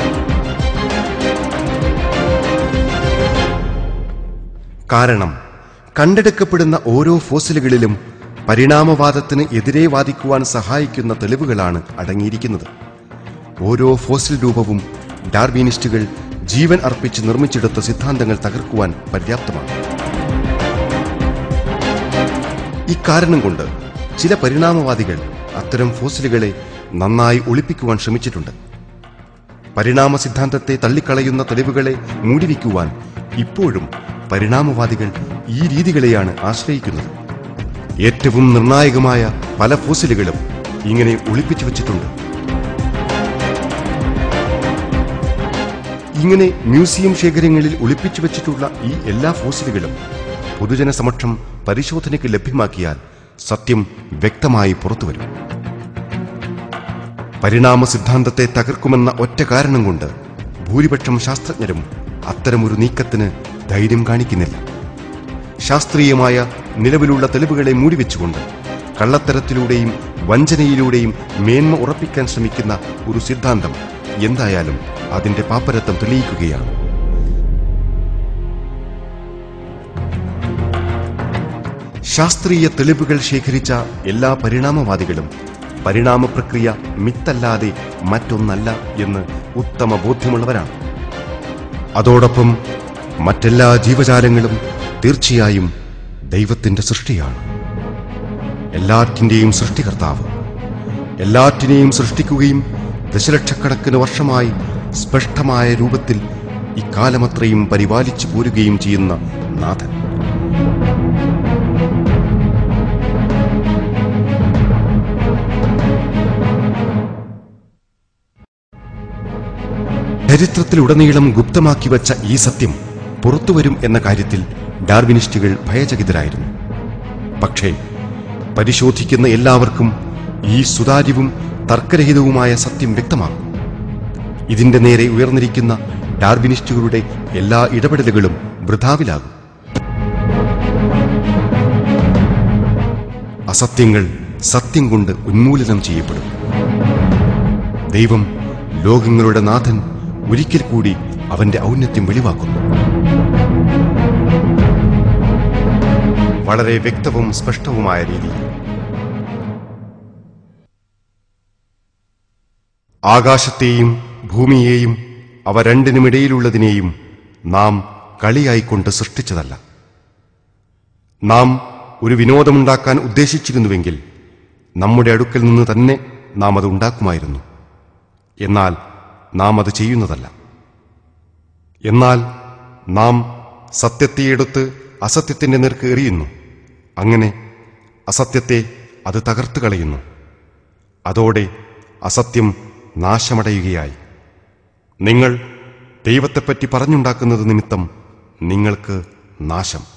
കാരണം കണ്ടെടുക്കപ്പെടുന്ന ഓരോ ഫോസിലുകളിലും പരിണാമവാദത്തിന് എതിരെ വാദിക്കുവാൻ സഹായിക്കുന്ന തെളിവുകളാണ് അടങ്ങിയിരിക്കുന്നത് ഓരോ ഫോസിൽ രൂപവും ഡാർവിനിസ്റ്റുകൾ ജീവൻ അർപ്പിച്ച് നിർമ്മിച്ചെടുത്ത സിദ്ധാന്തങ്ങൾ തകർക്കുവാൻ പര്യാപ്തമാണ് ഇക്കാരണം കൊണ്ട് ചില പരിണാമവാദികൾ അത്തരം ഫോസിലുകളെ നന്നായി ഒളിപ്പിക്കുവാൻ ശ്രമിച്ചിട്ടുണ്ട് പരിണാമ സിദ്ധാന്തത്തെ തള്ളിക്കളയുന്ന തെളിവുകളെ മൂടിവെക്കുവാൻ ഇപ്പോഴും പരിണാമവാദികൾ ഈ രീതികളെയാണ് ആശ്രയിക്കുന്നത് ഏറ്റവും നിർണായകമായ പല ഫോസിലുകളും ഇങ്ങനെ ഒളിപ്പിച്ചു വച്ചിട്ടുണ്ട് ഇങ്ങനെ മ്യൂസിയം ശേഖരങ്ങളിൽ ഒളിപ്പിച്ചു വച്ചിട്ടുള്ള ഈ എല്ലാ ഫോസിലുകളും പൊതുജന സമക്ഷം പരിശോധനയ്ക്ക് ലഭ്യമാക്കിയാൽ സത്യം വ്യക്തമായി പുറത്തുവരും പരിണാമ സിദ്ധാന്തത്തെ തകർക്കുമെന്ന ഒറ്റ കാരണം കൊണ്ട് ഭൂരിപക്ഷം ശാസ്ത്രജ്ഞരും അത്തരമൊരു നീക്കത്തിന് ധൈര്യം കാണിക്കുന്നില്ല ശാസ്ത്രീയമായ നിലവിലുള്ള തെളിവുകളെ മൂടിവെച്ചുകൊണ്ട് കള്ളത്തരത്തിലൂടെയും വഞ്ചനയിലൂടെയും മേന്മ ഉറപ്പിക്കാൻ ശ്രമിക്കുന്ന ഒരു സിദ്ധാന്തം എന്തായാലും അതിന്റെ പാപ്പരത്വം തെളിയിക്കുകയാണ് ശാസ്ത്രീയ തെളിവുകൾ ശേഖരിച്ച എല്ലാ പരിണാമവാദികളും പരിണാമ പ്രക്രിയ മിത്തല്ലാതെ മറ്റൊന്നല്ല എന്ന് ഉത്തമ ബോധ്യമുള്ളവരാണ് അതോടൊപ്പം മറ്റെല്ലാ ജീവജാലങ്ങളും തീർച്ചയായും ദൈവത്തിന്റെ സൃഷ്ടിയാണ് എല്ലാറ്റിന്റെയും സൃഷ്ടികർത്താവ് എല്ലാറ്റിനെയും സൃഷ്ടിക്കുകയും ദശലക്ഷക്കണക്കിന് വർഷമായി സ്പഷ്ടമായ രൂപത്തിൽ ഇക്കാലമത്രയും പരിപാലിച്ചു പോരുകയും ചെയ്യുന്ന നാഥൻ ചരിത്രത്തിലുടനീളം ഗുപ്തമാക്കി വച്ച ഈ സത്യം പുറത്തുവരും എന്ന കാര്യത്തിൽ ഡാർവിനിസ്റ്റുകൾ ഭയചകിതരായിരുന്നു പക്ഷേ പരിശോധിക്കുന്ന എല്ലാവർക്കും ഈ സുതാര്യവും തർക്കരഹിതവുമായ സത്യം വ്യക്തമാകും ഇതിന്റെ നേരെ ഉയർന്നിരിക്കുന്ന ഡാർവിനിസ്റ്റുകളുടെ എല്ലാ ഇടപെടലുകളും വൃഥാവിലാകും അസത്യങ്ങൾ സത്യം കൊണ്ട് ഉന്മൂലനം ചെയ്യപ്പെടും ദൈവം ലോകങ്ങളുടെ നാഥൻ ഒരിക്കൽ കൂടി അവന്റെ ഔന്നത്യം വെളിവാക്കുന്നു വളരെ വ്യക്തവും സ്പഷ്ടവുമായ രീതിയിൽ ആകാശത്തെയും ഭൂമിയെയും അവ രണ്ടിനുമിടയിലുള്ളതിനെയും നാം കളിയായിക്കൊണ്ട് സൃഷ്ടിച്ചതല്ല നാം ഒരു വിനോദമുണ്ടാക്കാൻ ഉദ്ദേശിച്ചിരുന്നുവെങ്കിൽ നമ്മുടെ അടുക്കൽ നിന്ന് തന്നെ നാം അത് ഉണ്ടാക്കുമായിരുന്നു എന്നാൽ നാം അത് ചെയ്യുന്നതല്ല എന്നാൽ നാം സത്യത്തെ എടുത്ത് അസത്യത്തിന്റെ നേർക്ക് എറിയുന്നു അങ്ങനെ അസത്യത്തെ അത് തകർത്ത് കളയുന്നു അതോടെ അസത്യം നാശമടയുകയായി നിങ്ങൾ ദൈവത്തെപ്പറ്റി പറഞ്ഞുണ്ടാക്കുന്നത് നിമിത്തം നിങ്ങൾക്ക് നാശം